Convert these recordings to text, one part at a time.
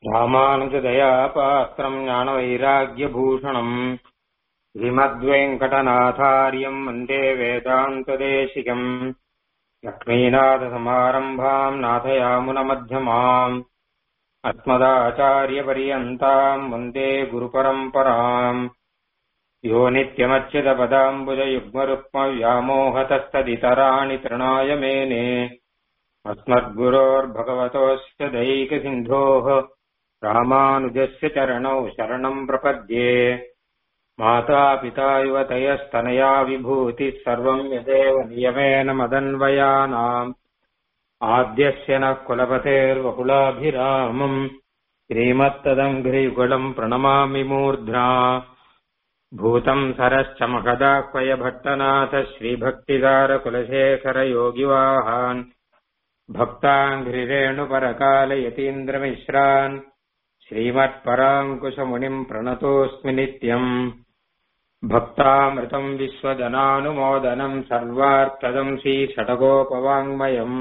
ராமானுஜதயாபாத்திரம் ஞானவைராக்கியபூஷணம் ஸ்ரீமத்வேங்கடநாதாரியம் வந்தே வேதாந்ததேசிகம் லக்ஷ்மீநாதசமாரம்பாம் நாதயாமுனமध्यமாம் अस्मदाचार्यपर्यन्ताम् वन्दे गुरुपरम्पराम् यो नित्यमच्युतपदाम्बुजयुग्मरुक्मव्यामोहतस्तदितराणि तृणाय मेने अस्मद्गुरोर्भगवतोऽस्य दैकसिन्धोः रामानुजस्य चरणौ शरणम् प्रपद्ये मातापिता युवतयस्तनया विभूतिः सर्वम् यदेव नियमेन मदन्वयानाम् आद्यस्य नः कुलपतेर्वकुलाभिरामम् श्रीमत्तदङ्घ्रियुगलम् प्रणमामि मूर्ध्ना भूतम् सरश्च मखदाह्वयभट्टनाथ श्रीभक्तिदारकुलशेखरयोगिवाहान् भक्ताङ्घ्रिरेणुपरकालयतीन्द्रमिश्रान् श्रीमत्पराङ्कुशमुनिम् प्रणतोऽस्मि नित्यम् भक्तामृतम् विश्वजनानुमोदनम् सर्वार्थदम् श्रीषडगोपवाङ्मयम्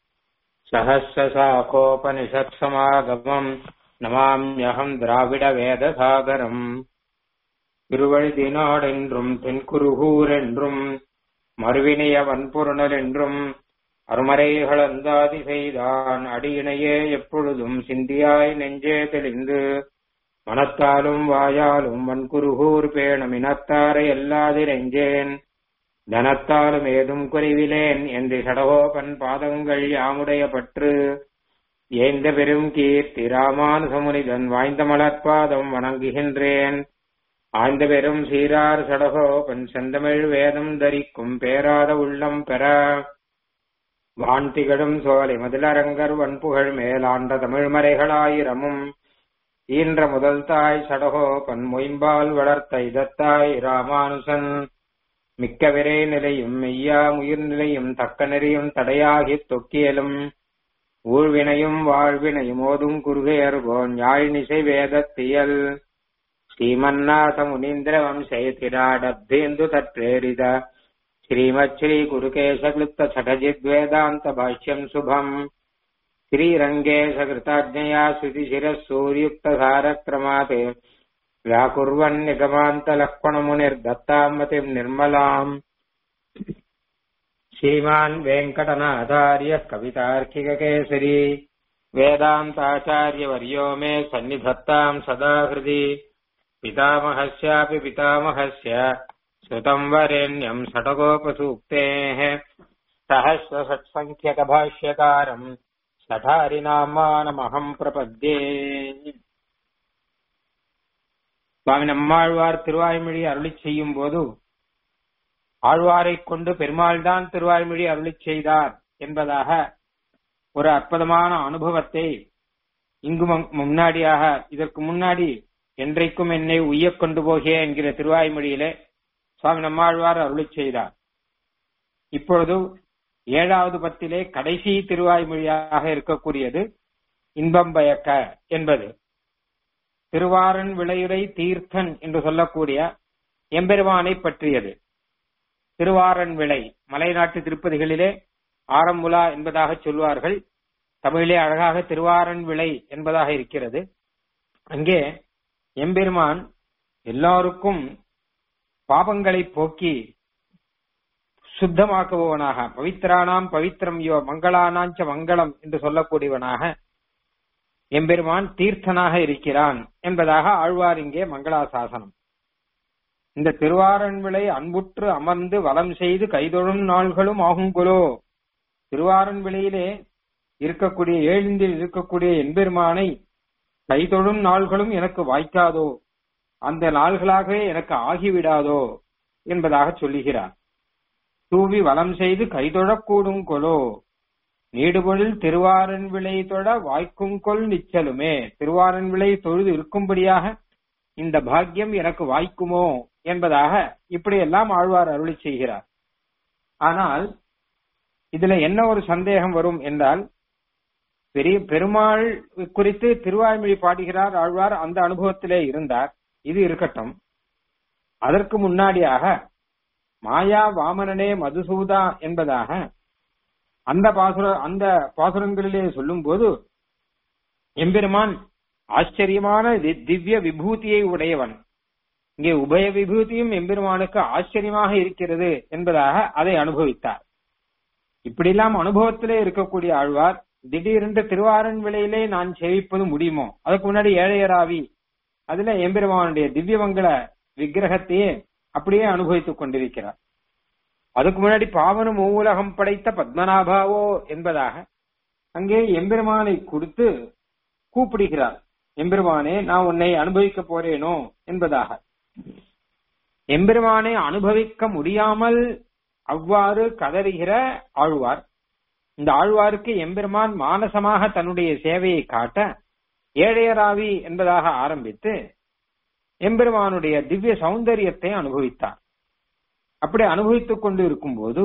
सहस्रशाखोपनिषत्समागमम् நமாம்யகம் திராவிட வேதசாகரம் திருவழுதினாடென்றும் தென்குருகூர் என்றும் மறுவினைய வன்பொருணல் என்றும் அருமறைகள் அந்தாதி செய்தான் அடியினையே எப்பொழுதும் சிந்தியாய் நெஞ்சே தெளிந்து மனத்தாலும் வாயாலும் வன்குருகூர் பேணும் இனத்தாரை எல்லாதிரெஞ்சேன் தனத்தாலும் ஏதும் குறைவிலேன் என்று சடகோபன் பாதங்கள் யாமுடைய பற்று ஏந்த பெரும் கீர்த்தி ராமானுசமுனிதன் வாய்ந்த மலர்பாதம் வணங்குகின்றேன் ஆய்ந்த பெரும் சீரார் சடகோபன் செந்தமிழ் வேதம் தரிக்கும் பேராத உள்ளம் பெற வான் திகழும் சோலை மதிலரங்கர் வன்புகழ் மேலாண்ட தமிழ்மறைகளாயிரமும் ஈன்ற முதல் தாய் சடகோபன் மொயம்பால் வளர்த்த இதத்தாய் ராமானுசன் மிக்க விரை நிலையும் மெய்யா உயிர் நிலையும் தக்க நெறியும் தடையாகித் தொக்கியலும் ஊழ்வினையும் வாழ்வினையும் ஓதும் குறுகையர்கோன் யாழினிசை வேதத்தியல் ஸ்ரீமன்னாத முனீந்திர வம்சேதிராடப்தேந்து தற்றேரித ஸ்ரீமத் ஸ்ரீ குருகேசக்லுப்த சடஜித்வேதாந்த பாஷ்யம் சுபம் श्रीरङ्गेशकृताज्ञया श्रुतिशिरः सूर्युक्तधारक्रमात् व्याकुर्वन्निगमान्तलक्ष्मणमुनिर्दत्ताम् मतिम् निर्मलाम् श्रीमान् वेङ्कटनाथार्यः कवितार्किककेसरी वेदान्ताचार्यवर्यो मे सन्निधत्ताम् सदा हृदि पितामहस्यापि पितामहस्य श्रुतम् वरेण्यम् षटकोपसूक्तेः सहस्रषट्सङ्ख्यकभाष्यकारम् சடாரிநாமானமகம் பிரபத்தே சுவாமி நம்மாழ்வார் திருவாய்மொழி அருளி செய்யும் போது ஆழ்வாரை கொண்டு பெருமாள் தான் திருவாய்மொழி அருளி செய்தார் என்பதாக ஒரு அற்புதமான அனுபவத்தை இங்கு முன்னாடியாக இதற்கு முன்னாடி என்றைக்கும் என்னை உய்ய கொண்டு போகிய என்கிற திருவாய்மொழியிலே சுவாமி நம்மாழ்வார் அருளி செய்தார் இப்பொழுது ஏழாவது பத்திலே கடைசி திருவாய்மொழியாக இருக்கக்கூடியது இன்பம் பயக்க என்பது திருவாரன் விளையுரை தீர்த்தன் என்று சொல்லக்கூடிய எம்பெருமானை பற்றியது திருவாரன் விளை மலைநாட்டு திருப்பதிகளிலே ஆரம்புலா என்பதாக சொல்வார்கள் தமிழிலே அழகாக திருவாரன் விளை என்பதாக இருக்கிறது அங்கே எம்பெருமான் எல்லாருக்கும் பாபங்களை போக்கி சுத்தமாக்குபவனாக பவித்ரானாம் பவித்ரம் யோ மங்களானாஞ்ச மங்களம் என்று சொல்லக்கூடியவனாக எம்பெருமான் தீர்த்தனாக இருக்கிறான் என்பதாக ஆழ்வார் இங்கே மங்களாசாசனம் இந்த திருவாரன்விளை அன்புற்று அமர்ந்து வலம் செய்து கைதொழும் நாள்களும் ஆகுங்குலோ திருவாரன்விளையிலே இருக்கக்கூடிய ஏழிந்தில் இருக்கக்கூடிய எம்பெருமானை கைதொழும் நாள்களும் எனக்கு வாய்க்காதோ அந்த நாள்களாகவே எனக்கு ஆகிவிடாதோ என்பதாக சொல்லுகிறார் தூவி வலம் செய்து கைதொழக்கூடும் கொலோ நீடுபொழில் திருவாரன் விளை தொட வாய்க்கும் கொல் நிச்சலுமே திருவாரன் விளை தொழுது இருக்கும்படியாக இந்த பாக்கியம் எனக்கு வாய்க்குமோ என்பதாக இப்படியெல்லாம் ஆழ்வார் அருளி செய்கிறார் ஆனால் இதுல என்ன ஒரு சந்தேகம் வரும் என்றால் பெரிய பெருமாள் குறித்து திருவாய்மொழி பாடுகிறார் ஆழ்வார் அந்த அனுபவத்திலே இருந்தார் இது இருக்கட்டும் அதற்கு முன்னாடியாக மாயா வாமனனே மதுசூதா என்பதாக அந்த பாசுர அந்த பாசுரங்களிலே சொல்லும் போது எம்பெருமான் ஆச்சரியமான தி- திவ்ய விபூதியை உடையவன் இங்கே உபய விபூதியும் எம்பெருமானுக்கு ஆச்சரியமாக இருக்கிறது என்பதாக அதை அனுபவித்தார் இப்படியெல்லாம் அனுபவத்திலே இருக்கக்கூடிய ஆழ்வார் திடீரென்று திருவாரன் விலையிலே நான் சேவிப்பது முடியுமோ அதுக்கு முன்னாடி ஏழையராவி அதுல எம்பெருமானுடைய திவ்யமங்கள விக்கிரகத்தையே அப்படியே அனுபவித்துக் கொண்டிருக்கிறார் அதுக்கு முன்னாடி பாவனும் மூவுலகம் படைத்த பத்மநாபாவோ என்பதாக அங்கே எம்பெருமானை கொடுத்து கூப்பிடுகிறார் எம்பெருமானே நான் உன்னை அனுபவிக்க போறேனோ என்பதாக எம்பெருமானை அனுபவிக்க முடியாமல் அவ்வாறு கதறுகிற ஆழ்வார் இந்த ஆழ்வாருக்கு எம்பெருமான் மானசமாக தன்னுடைய சேவையை காட்ட ஏழையராவி என்பதாக ஆரம்பித்து எம்பெருமானுடைய திவ்ய சௌந்தரியத்தை அனுபவித்தார் அப்படி அனுபவித்துக் கொண்டு இருக்கும்போது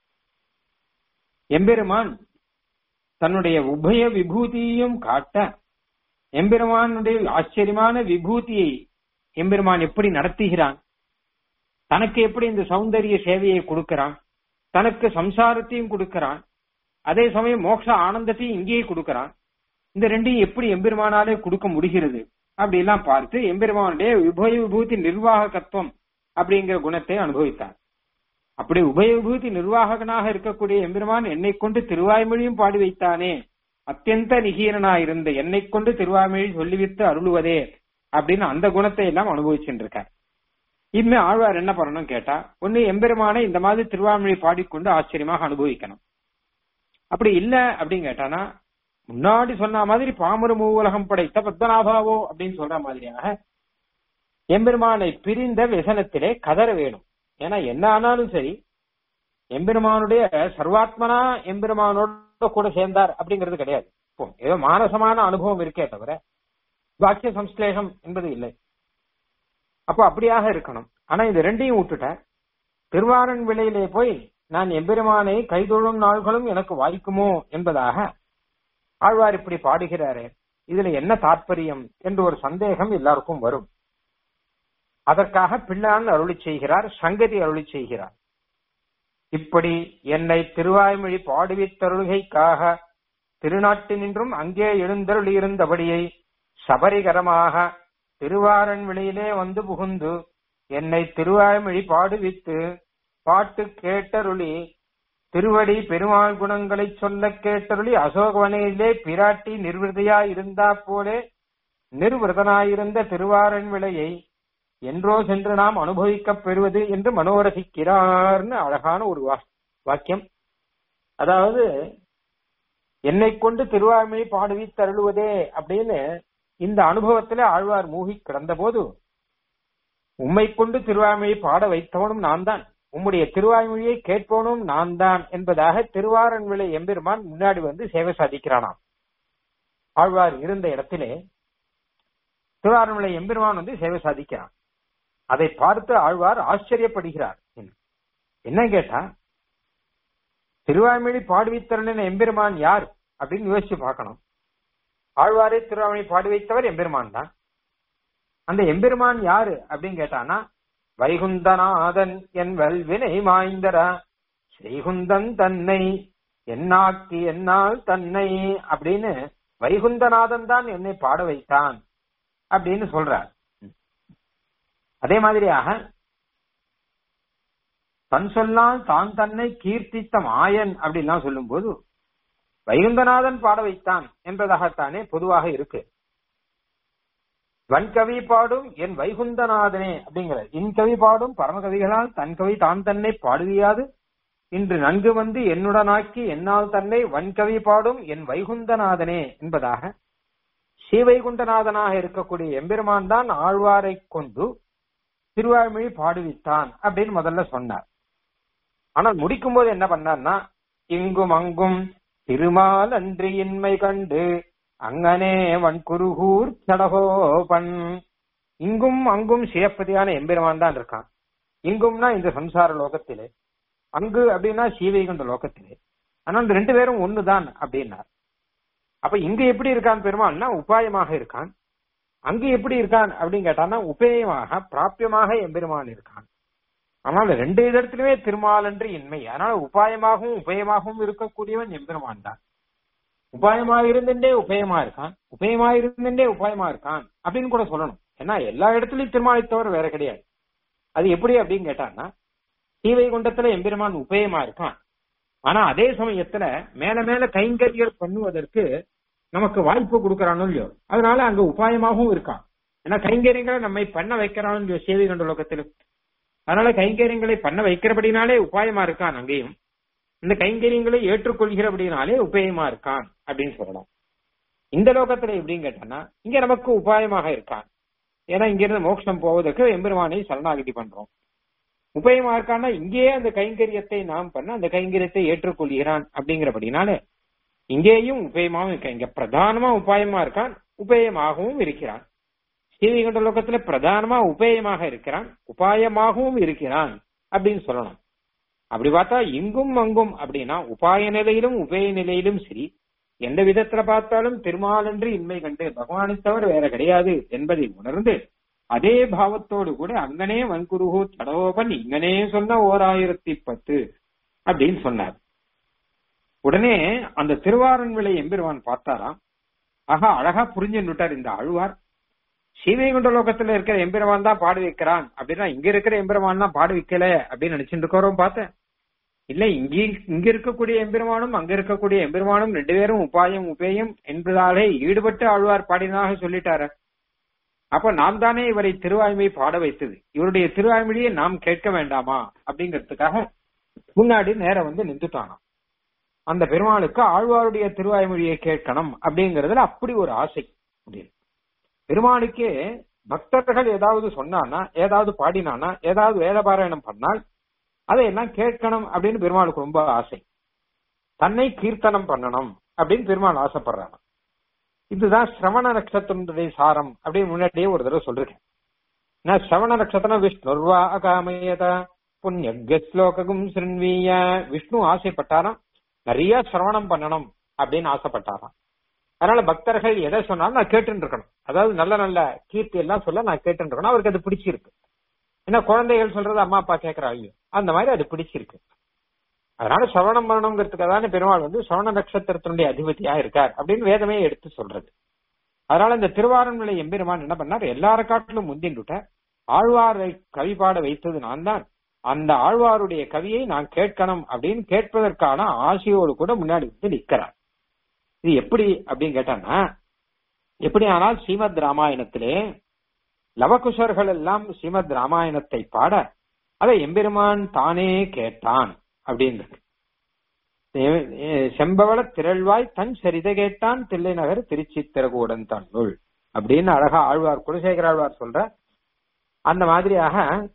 எம்பெருமான் தன்னுடைய உபய விபூதியையும் காட்ட எம்பெருமானுடைய ஆச்சரியமான விபூதியை எம்பெருமான் எப்படி நடத்துகிறான் தனக்கு எப்படி இந்த சௌந்தரிய சேவையை கொடுக்கிறான் தனக்கு சம்சாரத்தையும் கொடுக்கிறான் அதே சமயம் மோட்ச ஆனந்தத்தையும் இங்கேயே கொடுக்கிறான் இந்த ரெண்டையும் எப்படி எம்பெருமானாலே கொடுக்க முடிகிறது அப்படி எல்லாம் பார்த்து எம்பெருமானுடைய உபய விபூதி நிர்வாகத்துவம் அப்படிங்கிற குணத்தை அனுபவித்தார் அப்படி உபய விபூதி நிர்வாககனாக இருக்கக்கூடிய எம்பெருமான் என்னை கொண்டு திருவாய்மொழியும் பாடி வைத்தானே அத்தியந்த நிகீரனா இருந்த என்னை கொண்டு திருவாய்மொழி சொல்லிவித்து அருளுவதே அப்படின்னு அந்த குணத்தை எல்லாம் அனுபவிச்சுட்டு இருக்கார் இனிமே ஆழ்வார் என்ன பண்ணணும் கேட்டா ஒண்ணு எம்பெருமானை இந்த மாதிரி திருவாய்மொழி பாடிக்கொண்டு ஆச்சரியமாக அனுபவிக்கணும் அப்படி இல்ல அப்படின்னு கேட்டானா முன்னாடி சொன்ன மாதிரி பாமர மூவுலகம் படைத்த பத்மநாபாவோ அப்படின்னு சொல்ற மாதிரியாக எம்பெருமானை பிரிந்த விசனத்திலே கதற வேணும் ஏன்னா என்ன ஆனாலும் சரி எம்பெருமானுடைய சர்வாத்மனா எம்பெருமானோட கூட சேர்ந்தார் அப்படிங்கிறது கிடையாது இப்போ ஏதோ மானசமான அனுபவம் இருக்கே தவிர வாக்கிய சம்ஸ்லேஷம் என்பது இல்லை அப்போ அப்படியாக இருக்கணும் ஆனா இது ரெண்டையும் விட்டுட்ட திருவாரன் விலையிலே போய் நான் எம்பெருமானை கைதொழும் நாள்களும் எனக்கு வாய்க்குமோ என்பதாக ஆழ்வார் இப்படி பாடுகிறாரே இதுல என்ன தாற்பயம் என்று ஒரு சந்தேகம் எல்லாருக்கும் வரும் அதற்காக பிள்ளான் அருளி செய்கிறார் சங்கதி அருளி செய்கிறார் இப்படி என்னை திருவாய்மொழி பாடுவித்தருள்கைக்காக திருநாட்டினின்றும் அங்கே எழுந்தருளியிருந்தபடியை சபரிகரமாக திருவாரன் வெளியிலே வந்து புகுந்து என்னை திருவாய்மொழி பாடுவித்து பாட்டு கேட்டருளி திருவடி பெருமாள் குணங்களை சொல்ல கேட்டருளி அசோகவனையிலே பிராட்டி நிர்விருதையா இருந்தா போலே நிர்விரதனாயிருந்த திருவாரன் விலையை என்றோ சென்று நாம் அனுபவிக்கப் பெறுவது என்று மனோரசிக்கிறார்னு அழகான ஒரு வா- வாக்கியம் அதாவது என்னை கொண்டு திருவாய்மொழி பாடுவி தருளுவதே அப்படின்னு இந்த அனுபவத்திலே ஆழ்வார் மூழ்கி கிடந்த போது உம்மை கொண்டு திருவாய்மொழி பாட வைத்தவனும் நான் தான் உம்முடைய திருவாய்மொழியை கேட்பவனும் நான் தான் என்பதாக திருவாரன் விலை எம்பெருமான் முன்னாடி வந்து சேவை சாதிக்கிறானாம் ஆழ்வார் இருந்த இடத்திலே திருவாரன் விலை எம்பெருமான் வந்து சேவை சாதிக்கிறான் அதை பார்த்து ஆழ்வார் ஆச்சரியப்படுகிறார் என்ன கேட்டா திருவாய்மொழி பாடுவித்தரன் எம்பெருமான் யார் அப்படின்னு யோசிச்சு பார்க்கணும் ஆழ்வாரே திருவாய்மொழி பாடி வைத்தவர் எம்பெருமான் தான் அந்த எம்பெருமான் யாரு அப்படின்னு கேட்டானா வைகுந்தநாதன் என் வல்வினை மாய்ந்தரா ஸ்ரீகுந்தன் தன்னை என்னாக்கி என்னால் தன்னை அப்படின்னு வைகுந்தநாதன் தான் என்னை பாட வைத்தான் அப்படின்னு சொல்றார் அதே மாதிரியாக தன் சொல்லால் தான் தன்னை கீர்த்தித்த மாயன் அப்படின்லாம் சொல்லும்போது வைகுந்தநாதன் பாட வைத்தான் என்பதாகத்தானே பொதுவாக இருக்கு வன்கவி பாடும் என் வைகுந்தநாதனே அப்படிங்கிற இன் கவி பாடும் பரமகவிகளால் தன் கவி தான் தன்னை பாடுவியாது இன்று நன்கு வந்து என்னுடனாக்கி என்னால் தன்னை வன்கவி பாடும் என் வைகுந்தநாதனே என்பதாக ஸ்ரீவைகுண்டநாதனாக இருக்கக்கூடிய எம்பெருமான் தான் ஆழ்வாரை கொண்டு திருவாய்மொழி பாடுவித்தான் அப்படின்னு முதல்ல சொன்னார் ஆனால் முடிக்கும் போது என்ன பண்ணார்னா இங்கும் அங்கும் திருமால் அன்றி இன்மை கண்டு அங்கனே வன்குருகூர் சடகோபன் இங்கும் அங்கும் சிவப்பதியான எம்பெருமான் தான் இருக்கான் இங்கும்னா இந்த சம்சார லோகத்திலே அங்கு அப்படின்னா சீவைகுண்ட லோகத்திலே ஆனா இந்த ரெண்டு பேரும் ஒண்ணுதான் அப்படின்னார் அப்ப இங்க எப்படி இருக்கான் பெருமாள்னா உபாயமாக இருக்கான் அங்க எப்படி இருக்கான் அப்படின்னு கேட்டான்னா உபேயமாக பிராபியமாக எம்பெருமான் இருக்கான் ஆனால் ரெண்டு இடத்திலுமே திருமாலன்று இன்மை அதனால உபாயமாகவும் உபயமாகவும் இருக்கக்கூடியவன் எம்பெருமான் தான் உபாயமா இருந்துட்டே உபயமா இருக்கான் உபயமா இருந்துட்டே உபாயமா இருக்கான் அப்படின்னு கூட சொல்லணும் ஏன்னா எல்லா இடத்துலயும் திருமாலை தவிர வேற கிடையாது அது எப்படி அப்படின்னு கேட்டான்னா ஸ்ரீவைகுண்டத்துல எம்பெருமான் உபயமா இருக்கான் ஆனா அதே சமயத்துல மேல மேல கைங்கரியல் பண்ணுவதற்கு நமக்கு வாய்ப்பு கொடுக்கறானோ இல்லையோ அதனால அங்க உபாயமாகவும் இருக்கான் ஏன்னா கைங்கரியங்களை நம்மை பண்ண வைக்கிறானோ இல்லையோ சேவை கண்ட லோகத்திலும் அதனால கைங்கரியங்களை பண்ண வைக்கிறபடினாலே உபாயமா இருக்கான் அங்கேயும் இந்த கைங்கரியங்களை ஏற்றுக்கொள்கிறபடினாலே உபயமா இருக்கான் அப்படின்னு சொல்லலாம் இந்த லோகத்துல எப்படின்னு கேட்டான்னா இங்க நமக்கு உபாயமாக இருக்கான் ஏன்னா இங்க இருந்து மோட்சம் போவதற்கு எம்பெருமானை சரணாகதி பண்றோம் உபயமா இருக்கான்னா இங்கேயே அந்த கைங்கரியத்தை நாம் பண்ண அந்த கைங்கரியத்தை ஏற்றுக்கொள்கிறான் அப்படிங்கிறபடினால இங்கேயும் உபயமாகவும் இருக்கான் இங்க பிரதானமா உபாயமா இருக்கான் உபயமாகவும் இருக்கிறான் ஸ்ரீவைகுண்ட லோகத்துல பிரதானமா உபயமாக இருக்கிறான் உபாயமாகவும் இருக்கிறான் அப்படின்னு சொல்லணும் அப்படி பார்த்தா இங்கும் அங்கும் அப்படின்னா உபாய நிலையிலும் உபய நிலையிலும் சரி எந்த விதத்துல பார்த்தாலும் திருமாலன்று இன்மை கண்டு பகவானை தவிர வேற கிடையாது என்பதை உணர்ந்து அதே பாவத்தோடு கூட அங்கனே வன்குருகு தடவோபன் இங்கனே சொன்ன ஓர் ஆயிரத்தி பத்து அப்படின்னு சொன்னார் உடனே அந்த திருவாரன் விலை எம்பெருவான் பார்த்தாராம் ஆகா அழகா புரிஞ்சுட்டார் இந்த ஆழ்வார் சீவைகுண்ட லோகத்துல இருக்கிற எம்பெருமான் தான் பாடு வைக்கிறான் அப்படின்னா இங்க இருக்கிற எம்பெருமான் தான் பாடு வைக்கல அப்படின்னு நினைச்சுட்டு இருக்கிறோம் பார்த்தேன் இல்ல இங்க இங்க இருக்கக்கூடிய எம்பெருமானும் அங்க இருக்கக்கூடிய எம்பெருமானும் ரெண்டு பேரும் உபாயம் உபேயம் என்பதாலே ஈடுபட்டு ஆழ்வார் பாடினதாக சொல்லிட்டாரு அப்ப நாம் தானே இவரை திருவாய்மை பாட வைத்தது இவருடைய திருவாய்மொழியை நாம் கேட்க வேண்டாமா அப்படிங்கிறதுக்காக முன்னாடி நேரம் வந்து நின்றுட்டானாம் அந்த பெருமாளுக்கு ஆழ்வாருடைய திருவாய்மொழியை கேட்கணும் அப்படிங்கறதுல அப்படி ஒரு ஆசை அப்படின்னு பெருமாளுக்கு பக்தர்கள் ஏதாவது சொன்னானா ஏதாவது பாடினானா ஏதாவது வேதபாராயணம் பண்ணால் அதையெல்லாம் கேட்கணும் அப்படின்னு பெருமாளுக்கு ரொம்ப ஆசை தன்னை கீர்த்தனம் பண்ணணும் அப்படின்னு பெருமாள் ஆசைப்படுறாங்க இதுதான் சிரவண நட்சத்திரத்துடைய சாரம் அப்படின்னு முன்னாடியே ஒரு தடவை சொல்லிருக்கேன் நான் சிரவண நட்சத்திரம் விஷ்ணுர்வா அகாமயத புண்ணிய ஸ்லோகம் சிறுவீய விஷ்ணு ஆசைப்பட்டாராம் நிறைய சிரவணம் பண்ணணும் அப்படின்னு ஆசைப்பட்டாராம் அதனால பக்தர்கள் எதை சொன்னாலும் நான் கேட்டுட்டு இருக்கணும் அதாவது நல்ல நல்ல கீர்த்தி எல்லாம் சொல்ல நான் கேட்டு இருக்கணும் அவருக்கு அது பிடிச்சிருக்கு ஏன்னா குழந்தைகள் சொல்றது அம்மா அப்பா கேட்கறாங்க அந்த மாதிரி அது பிடிச்சிருக்கு அதனால சவணம் பண்ணணுங்கிறதுக்காக தானே பெருமாள் வந்து சவண நட்சத்திரத்தினுடைய அதிபதியா இருக்கார் அப்படின்னு வேதமே எடுத்து சொல்றது அதனால இந்த திருவாரூர்நிலை எம்பெருமான் என்ன பண்ணார் எல்லார காட்டிலும் முந்தின்றுட்ட ஆழ்வாரை கவி பாட வைத்தது நான் தான் அந்த ஆழ்வாருடைய கவியை நான் கேட்கணும் அப்படின்னு கேட்பதற்கான ஆசையோடு கூட முன்னாடி வந்து நிக்கிறார் இது எப்படி அப்படின்னு கேட்டான்னா எப்படி ஆனால் ஸ்ரீமத் ராமாயணத்திலே லவகுஷர்கள் எல்லாம் ஸ்ரீமத் ராமாயணத்தை பாட அதை எம்பெருமான் தானே கேட்டான் அப்படின்னு செம்பவள திரள்வாய் தன் சரித கேட்டான் தில்லை நகர் திருச்சி திரகூடன் தன்னுள் அப்படின்னு அழகா ஆழ்வார் குலசேகர ஆழ்வார் சொல்ற அந்த மாதிரியாக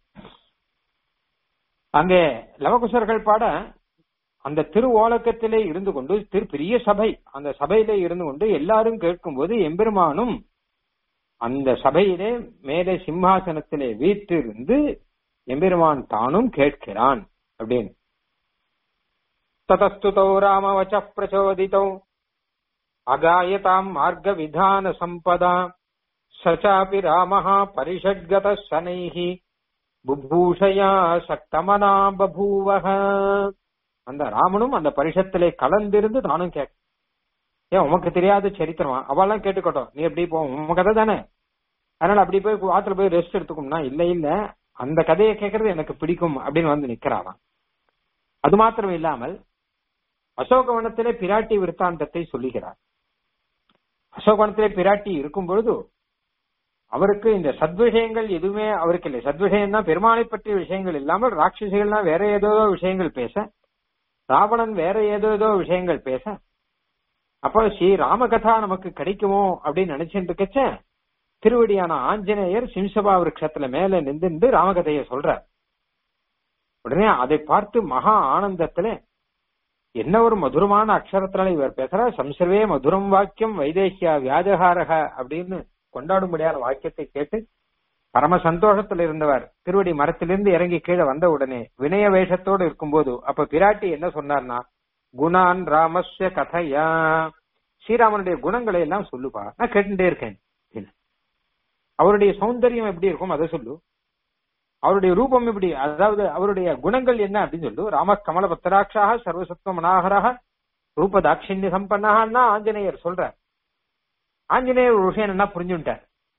அங்கே லவகுஷர்கள் பாட அந்த திரு ஓலக்கத்திலே இருந்து கொண்டு திரு பெரிய சபை அந்த சபையிலே இருந்து கொண்டு எல்லாரும் கேட்கும்போது எம்பெருமானும் அந்த சபையிலே மேலே சிம்மாசனத்திலே வீற்றிருந்து எம்பெருமான் தானும் கேட்கிறான் அப்படின்னு ததஸ்துதோ ராமவச்ச பிரச்சோதிதோ அகாயதாம் மார்க்க விதான சம்பதா சச்சாபி ராமஹா பரிஷட்கத சனைஹி புபூஷயா சக்தமனா பபூவக அந்த ராமனும் அந்த பரிஷத்திலே கலந்திருந்து தானும் கேட்க ஏன் உமக்கு தெரியாத சரித்திரமா அவெல்லாம் கேட்டுக்கட்டும் நீ எப்படி போ உன் கதை தானே அதனால அப்படி போய் ஆத்துல போய் ரெஸ்ட் எடுத்துக்கும்னா இல்ல இல்ல அந்த கதையை கேட்கறது எனக்கு பிடிக்கும் அப்படின்னு வந்து நிக்கிறாராம் அது மாத்திரம் இல்லாமல் அசோகவனத்திலே பிராட்டி விற்த்தாந்தத்தை சொல்லுகிறார் அசோகவனத்திலே பிராட்டி இருக்கும் பொழுது அவருக்கு இந்த சத்விஷயங்கள் எதுவுமே அவருக்கு இல்லை சத்விஷயம் தான் பெருமாளை பற்றிய விஷயங்கள் இல்லாமல் ராட்சசிகள்னா வேற ஏதோ விஷயங்கள் பேச ராவணன் வேற ஏதோ ஏதோ விஷயங்கள் பேச அப்போ ஸ்ரீ ராமகதா நமக்கு கிடைக்குமோ அப்படின்னு நினைச்சுட்டு இருக்கச்ச திருவடியான ஆஞ்சநேயர் சிம்சபா விரக்ஷத்துல மேல நின்று ராமகதைய சொல்றார் உடனே அதை பார்த்து மகா ஆனந்தத்துல என்ன ஒரு மதுரமான அக்ஷரத்தினால இவர் பேசுறார் சம்சர்வே மதுரம் வாக்கியம் வைதேசியா வியாஜகாரக அப்படின்னு கொண்டாடும்படியான வாக்கியத்தை கேட்டு பரம சந்தோஷத்துல இருந்தவர் திருவடி மரத்திலிருந்து இறங்கி கீழே வந்த உடனே வினய வேஷத்தோடு இருக்கும்போது அப்ப பிராட்டி என்ன சொன்னார்னா குணான் ராமஸ்ய கதையா ஸ்ரீராமனுடைய குணங்களை எல்லாம் சொல்லுப்பா நான் கேட்டுட்டே இருக்கேன் அவருடைய சௌந்தரியம் எப்படி இருக்கும் அதை சொல்லு அவருடைய ரூபம் எப்படி அதாவது அவருடைய குணங்கள் என்ன அப்படின்னு சொல்லு ராம கமல பத்திராட்சாக சர்வசத்வ மனாகராக ரூப தாட்சிண்ய சம்பன்னான்னா ஆஞ்சநேயர் சொல்றார் ஆஞ்சநேயர் ஒரு விஷயம் என்ன புரிஞ்சுட்டார்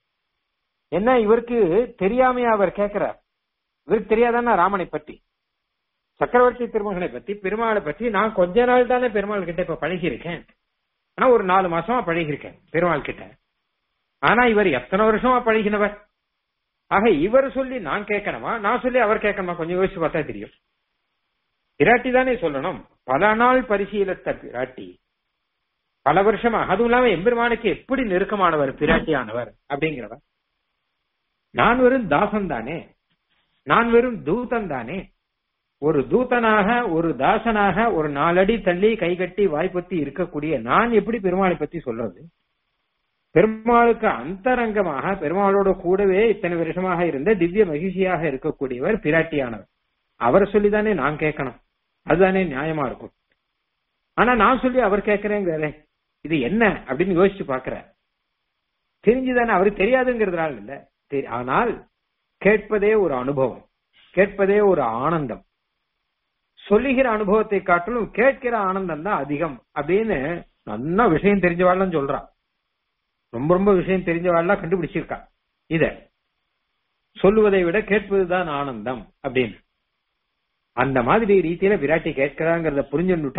என்ன இவருக்கு தெரியாமையா அவர் கேட்கிறார் இவருக்கு தெரியாதானா ராமனை பத்தி சக்கரவர்த்தி திருமகனை பத்தி பெருமாளை பத்தி நான் கொஞ்ச நாள் தானே பெருமாள் கிட்ட இப்ப பழகி இருக்கேன் ஆனா ஒரு நாலு மாசமா பழகி இருக்கேன் பெருமாள் கிட்ட ஆனா இவர் எத்தனை வருஷமா பழகினவர் ஆக இவர் சொல்லி நான் கேட்கணுமா நான் சொல்லி அவர் கேட்கணுமா கொஞ்சம் யோசிச்சு பார்த்தா தெரியும் பிராட்டி தானே சொல்லணும் பல நாள் பரிசீலித்த பிராட்டி பல வருஷமா அதுவும் இல்லாம எம்பெருமானுக்கு எப்படி நெருக்கமானவர் பிராட்டியானவர் அப்படிங்கிறவர் நான் வெறும் தாசன் தானே நான் வெறும் தூதன் தானே ஒரு தூதனாக ஒரு தாசனாக ஒரு நாலடி தள்ளி கைகட்டி வாய்ப்பத்தி இருக்கக்கூடிய நான் எப்படி பெருமாளை பத்தி சொல்றது பெருமாளுக்கு அந்தரங்கமாக பெருமாளோட கூடவே இத்தனை வருஷமாக இருந்த திவ்ய மகிழ்ச்சியாக இருக்கக்கூடியவர் பிராட்டியானவர் அவரை சொல்லிதானே நான் கேட்கணும் அதுதானே நியாயமா இருக்கும் ஆனா நான் சொல்லி அவர் கேட்கிறேங்கிறதே இது என்ன அப்படின்னு யோசிச்சு பாக்குற தெரிஞ்சுதானே அவருக்கு தெரியாதுங்கிறதுனால இல்ல தெரி- ஆனால் கேட்பதே ஒரு அனுபவம் கேட்பதே ஒரு ஆனந்தம் சொல்லுகிற அனுபவத்தை காட்டிலும் கேட்கிற ஆனந்தம் தான் அதிகம் அப்படின்னு நல்லா விஷயம் தெரிஞ்சவாள்லாம் சொல்றான் ரொம்ப ரொம்ப விஷயம் தெரிஞ்சவாள்லாம் கண்டுபிடிச்சிருக்கா இத சொல்லுவதை விட கேட்பதுதான் ஆனந்தம் அப்படின்னு அந்த மாதிரி ரீதியில விராட்டி கேட்கிறாங்கிறத புரிஞ்சுட்டார்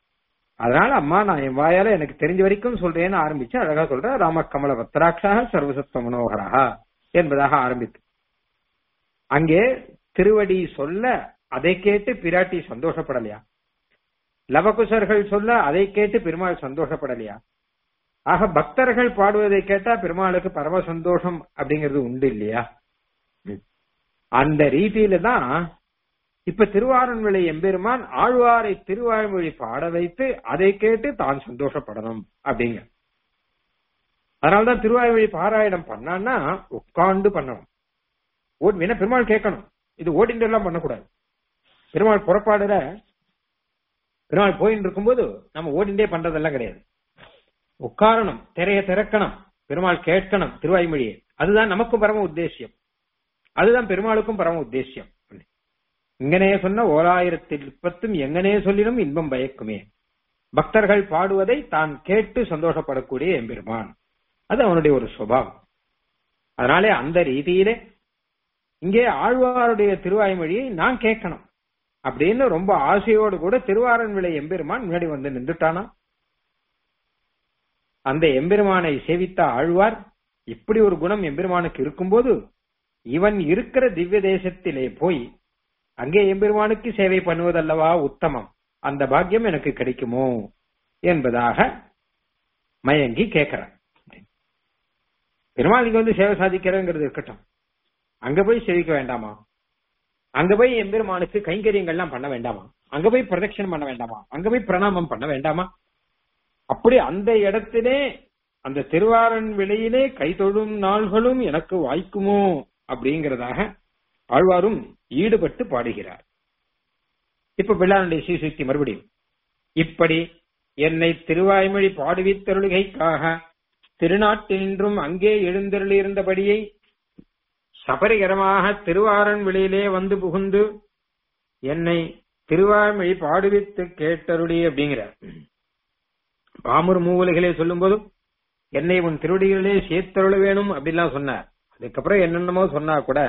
அதனால அம்மா நான் என் வாயால எனக்கு தெரிஞ்ச வரைக்கும் சொல்றேன்னு ஆரம்பிச்சு அழகா சொல்ற ராம கமல பத்ராட்சாக சர்வசத்வ மனோகரா என்பதாக ஆரம்பித்து அங்கே திருவடி சொல்ல அதை கேட்டு பிராட்டி சந்தோஷப்படலையா லவகுசர்கள் சொல்ல அதை கேட்டு பெருமாள் சந்தோஷப்படலையா ஆக பக்தர்கள் பாடுவதை கேட்டா பெருமாளுக்கு பரம சந்தோஷம் அப்படிங்கிறது உண்டு இல்லையா ம். அந்த ரீதியில தான் இப்ப திருவாரன்விளை எம்பெருமான் ஆழ்வாரை திருவாய்மொழி பாட வைத்து அதை கேட்டு தான் சந்தோஷப்படணும் அப்படிங்க அதனாலதான் திருவாய்மொழி பாராயணம் பண்ணான்னா உட்கார்ந்து பண்ணணும் ஓடி வேணா பெருமாள் கேட்கணும் இது ஓடிண்டு எல்லாம் பண்ணக்கூடாது பெருமாள் புறப்பாடுல பெருமாள் போயின்னு இருக்கும்போது நம்ம ஓடிண்டே பண்றதெல்லாம் கிடையாது உட்காரணும் திரைய திறக்கணும் பெருமாள் கேட்கணும் திருவாய்மொழியை அதுதான் நமக்கும் பரம உத்தேசியம் அதுதான் பெருமாளுக்கும் பரம உத்தேசியம் இங்கனே சொன்ன ஓராயிரத்தில் பத்தும் எங்கனே சொல்லினும் இன்பம் பயக்குமே பக்தர்கள் பாடுவதை தான் கேட்டு சந்தோஷப்படக்கூடிய எம்பெருமான் அது அவனுடைய ஒரு சுபாவம் அதனாலே அந்த ரீதியிலே இங்கே ஆழ்வாருடைய திருவாய்மொழியை நான் கேட்கணும் அப்படின்னு ரொம்ப ஆசையோடு கூட திருவாரன்விளை எம்பெருமான் முன்னாடி வந்து நின்றுட்டானா அந்த எம்பெருமானை சேவித்த ஆழ்வார் இப்படி ஒரு குணம் எம்பெருமானுக்கு இருக்கும்போது இவன் இருக்கிற திவ்ய தேசத்திலே போய் அங்கே எம்பெருமானுக்கு சேவை பண்ணுவதல்லவா உத்தமம் அந்த பாக்கியம் எனக்கு கிடைக்குமோ என்பதாக மயங்கி கேட்கிறான் பெருமாள் இங்க வந்து சேவை சாதிக்கிறேங்கிறது இருக்கட்டும் அங்க போய் சேவிக்க வேண்டாமா அங்க போய் எம்பெருமானுக்கு கைங்கரியங்கள்லாம் பண்ண வேண்டாமா அங்க போய் பிரதட்சணம் பண்ண வேண்டாமா அங்க போய் பிரணாமம் பண்ண வேண்டாமா அப்படி அந்த இடத்திலே அந்த திருவாரன் விலையிலே கைதொழும் நாள்களும் எனக்கு வாய்க்குமோ அப்படிங்கிறதாக ஆழ்வாரும் ஈடுபட்டு பாடுகிறார் இப்ப பிள்ளானுடைய ஸ்ரீசுக்தி மறுபடியும் இப்படி என்னை திருவாய்மொழி பாடுவித்தருளுகைக்காக திருநாட்டினின்றும் அங்கே எழுந்தருளியிருந்தபடியை சபரிகரமாக திருவாரன் வெளியிலே வந்து புகுந்து என்னை திருவாய்மொழி பாடுவித்து கேட்டருளி அப்படிங்கிறார் பாமர் மூவலைகளே சொல்லும் போதும் என்னை உன் திருவடிகளிலே சேர்த்தருள வேணும் அப்படின்லாம் சொன்னார் அதுக்கப்புறம் என்னென்னமோ சொன்னா கூட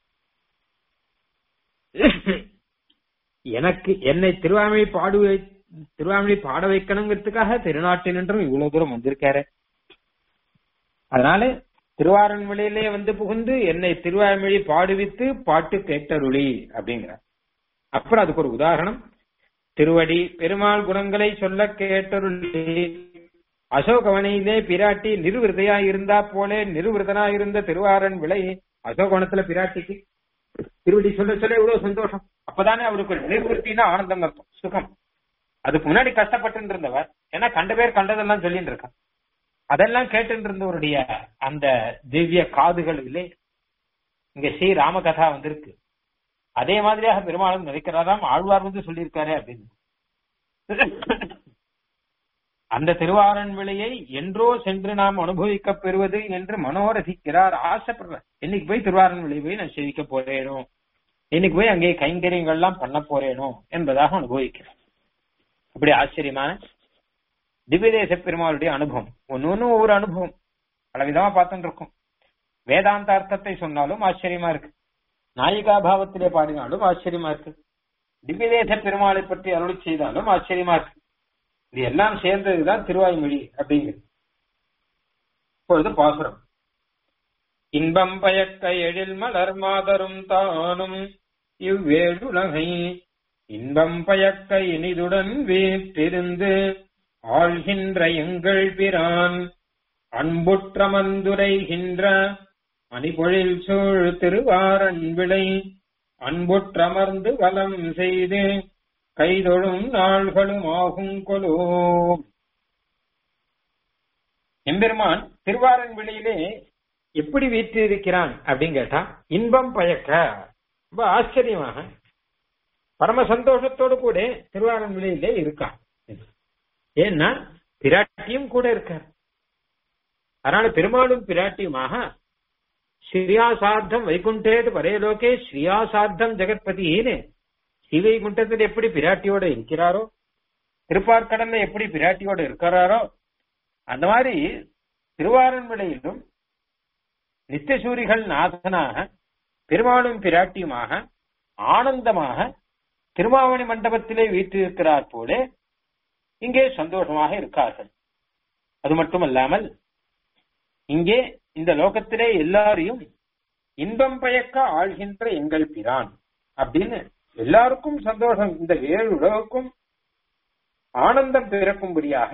எனக்கு என்னை திருவாமொழி பாடு திருவாமொழி பாட வைக்கணுங்கிறதுக்காக திருநாட்டினின்றும் இவ்வளவு தூரம் வந்திருக்காரு அதனால திருவாரன்மொழியிலே வந்து புகுந்து என்னை திருவாய்மொழி பாடுவித்து பாட்டு கேட்டருளி அப்படிங்கிறார் அப்புறம் அதுக்கு ஒரு உதாரணம் திருவடி பெருமாள் குணங்களை சொல்ல கேட்டருளி அசோகவனையிலே பிராட்டி நிருவிருதையா இருந்தா போலே நிருவிருதனா இருந்த திருவாரன் விலை அசோகவனத்துல பிராட்டிக்கு திருவடி சொல்ல சொல்ல எவ்வளவு சந்தோஷம் அப்பதானே அவருக்கு ஒரு நிர்வൃத்தினா ஆனந்தம் அர்த்தம் சுகம் அதுக்கு முன்னாடி கஷ்டப்பட்டு இருந்தவர் ஏன்னா கண்ட பேர் கண்டதெல்லாம் சொல்லிட்டு இருக்கான் அதெல்லாம் கேட்டு இருந்தவருடைய அந்த திவ்ய காதுகள் இல்லை இங்க ஸ்ரீ ராமகதா வந்திருக்கு அதே மாதிரியாக பெருமாளும் நினைக்கிறாராம் ஆழ்வார் வந்து சொல்லியிருக்காரு அப்படின்னு அந்த திருவாரன் விலையை என்றோ சென்று நாம் அனுபவிக்கப் பெறுவது என்று மனோரசிக்கிறார் ஆசைப்படுறார் இன்னைக்கு போய் திருவாரன் விலை போய் நான் சேவிக்க போறேனோ இன்னைக்கு போய் அங்கே கைங்கரியங்கள்லாம் பண்ண போறேனோ என்பதாக அனுபவிக்கிறார் அப்படி ஆச்சரியமான திவ்யதேச பெருமாளுடைய அனுபவம் ஒன்னு ஒண்ணு ஒவ்வொரு அனுபவம் பலவிதமா பார்த்துட்டு இருக்கும் வேதாந்த அர்த்தத்தை சொன்னாலும் ஆச்சரியமா இருக்கு நாயிகா பாவத்திலே பாடினாலும் ஆச்சரியமா இருக்கு திவ்யதேச பெருமாளை பற்றி அருளி செய்தாலும் ஆச்சரியமா இருக்கு இது எல்லாம் சேர்ந்ததுதான் திருவாய்மொழி அப்படிங்கிறது இப்பொழுது பாசுரம் இன்பம் பயக்க எழில் மலர் மாதரும் தானும் இவ்வேழுலகை இன்பம் பயக்க இனிதுடன் வீற்றிருந்து ஆள்கின்ற எங்கள் பிரான் அன்புற்றமந்துரைகின்ற மணிபொழில் சூழ் திருவாரன் விளை அன்புற்றமர்ந்து வலம் செய்து கைதொழும் நாள்களும் ஆகும் கொலோ எம்பெருமான் திருவாரன் விளையிலே எப்படி வீற்றிருக்கிறான் அப்படின்னு கேட்டா இன்பம் பயக்க ரொம்ப ஆச்சரியமாக பரம சந்தோஷத்தோடு கூட திருவாரன் விளையிலே இருக்கான் ஏன்னா பிராட்டியும் கூட இருக்கார் அதனால பெருமாளும் பிராட்டியுமாக ஸ்ரீயாசார்த்தம் வைகுண்டேது பரேலோகே ஸ்ரீயாசார்த்தம் ஜெகத்பதினு ஸ்ரீவைகுண்டத்தில் எப்படி பிராட்டியோட இருக்கிறாரோ திருப்பார்கடல்ல எப்படி பிராட்டியோட இருக்கிறாரோ அந்த மாதிரி திருவாரன்மலையிலும் நித்தியசூரிகள் நாதனாக பெருமாளும் பிராட்டியுமாக ஆனந்தமாக திருமாவணி மண்டபத்திலே வீற்றிருக்கிறார் போல இங்கே சந்தோஷமாக இருக்கார்கள் அது மட்டுமல்லாமல் இங்கே இந்த லோகத்திலே எல்லாரையும் இன்பம் பயக்க ஆள்கின்ற எங்கள் பிரான் அப்படின்னு எல்லாருக்கும் சந்தோஷம் இந்த ஏழு உலகுக்கும் ஆனந்தம் பிறக்கும்படியாக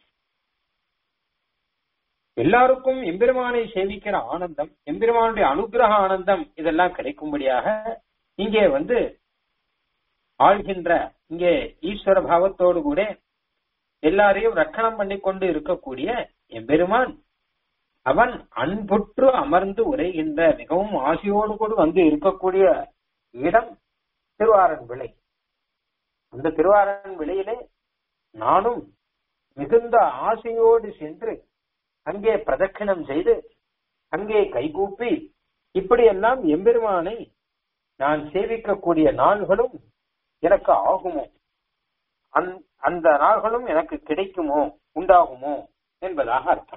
எல்லாருக்கும் எம்பெருமானை சேவிக்கிற ஆனந்தம் எம்பெருமானுடைய அனுகிரக ஆனந்தம் இதெல்லாம் கிடைக்கும்படியாக இங்கே வந்து ஆள்கின்ற இங்கே ஈஸ்வர பாவத்தோடு கூட எல்லாரையும் ரக்கணம் பண்ணி கொண்டு இருக்கக்கூடிய எம்பெருமான் அவன் அன்புற்று அமர்ந்து உரைகின்ற மிகவும் ஆசையோடு கூட வந்து இருக்கக்கூடிய இடம் திருவாரன் விளை அந்த திருவாரன் விளையிலே நானும் மிகுந்த ஆசையோடு சென்று அங்கே பிரதட்சிணம் செய்து அங்கே கைகூப்பி இப்படியெல்லாம் எம்பெருமானை நான் சேவிக்கக்கூடிய நாள்களும் எனக்கு ஆகுமோ அந்த நாள்களும் எனக்கு கிடைக்குமோ உண்டாகுமோ என்பதாக அர்த்தம்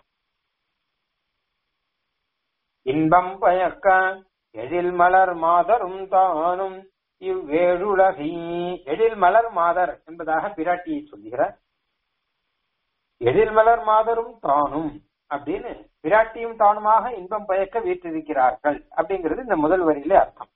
இன்பம் பயக்க எழில் மலர் மாதரும் தானும் இவ்வேழுலகை எழில் மலர் மாதர் என்பதாக பிராட்டியை சொல்லுகிறார் எழில் மலர் மாதரும் தானும் அப்படின்னு பிராட்டியும் தானுமாக இன்பம் பயக்க வீற்றிருக்கிறார்கள் அப்படிங்கிறது இந்த முதல் வரியிலே அர்த்தம்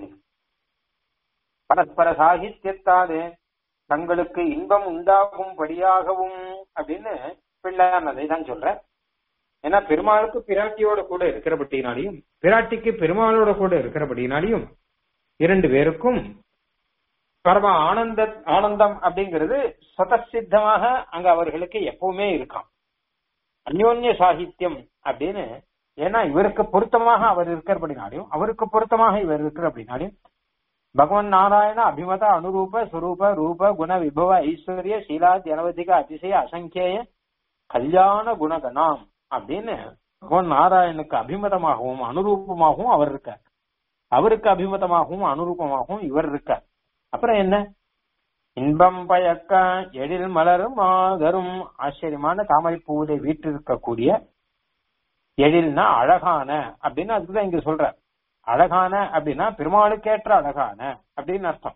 பரஸ்பர சாகித்யத்தாலே தங்களுக்கு இன்பம் உண்டாகும்படியாகவும் அப்படின்னு பிள்ளையான் அதை தான் சொல்ற ஏன்னா பெருமாளுக்கு பிராட்டியோட கூட இருக்கிறபடினாலையும் பிராட்டிக்கு பெருமாளோட கூட இருக்கிறபடினாலையும் இரண்டு பேருக்கும் பரம ஆனந்த ஆனந்தம் அப்படிங்கிறது சதசித்தமாக அங்க அவர்களுக்கு எப்பவுமே இருக்காம் அந்யோன்ய சாகித்யம் அப்படின்னு ஏன்னா இவருக்கு பொருத்தமாக அவர் இருக்கிறபடினாலையும் அவருக்கு பொருத்தமாக இவர் இருக்கிற அப்படின்னாலையும் பகவான் நாராயண அபிமத அனுரூப சுரூப ரூப குண விபவ ஐஸ்வர்ய சீலாதி அனவதிக அதிசய அசங்கேய கல்யாண குணகணாம் அப்படின்னு பகவான் நாராயணுக்கு அபிமதமாகவும் அனுரூபமாகவும் அவர் இருக்கார் அவருக்கு அபிமதமாகவும் அனுரூபமாகவும் இவர் இருக்கார் அப்புறம் என்ன இன்பம் பயக்க எழில் மலரும் மாதரும் ஆச்சரியமான தாமரை பூவிலே வீற்றிருக்கக்கூடிய எழில்னா அழகான அப்படின்னு அதுக்குதான் இங்க சொல்ற அழகான அப்படின்னா பெருமாளுக்கேற்ற அழகான அப்படின்னு அர்த்தம்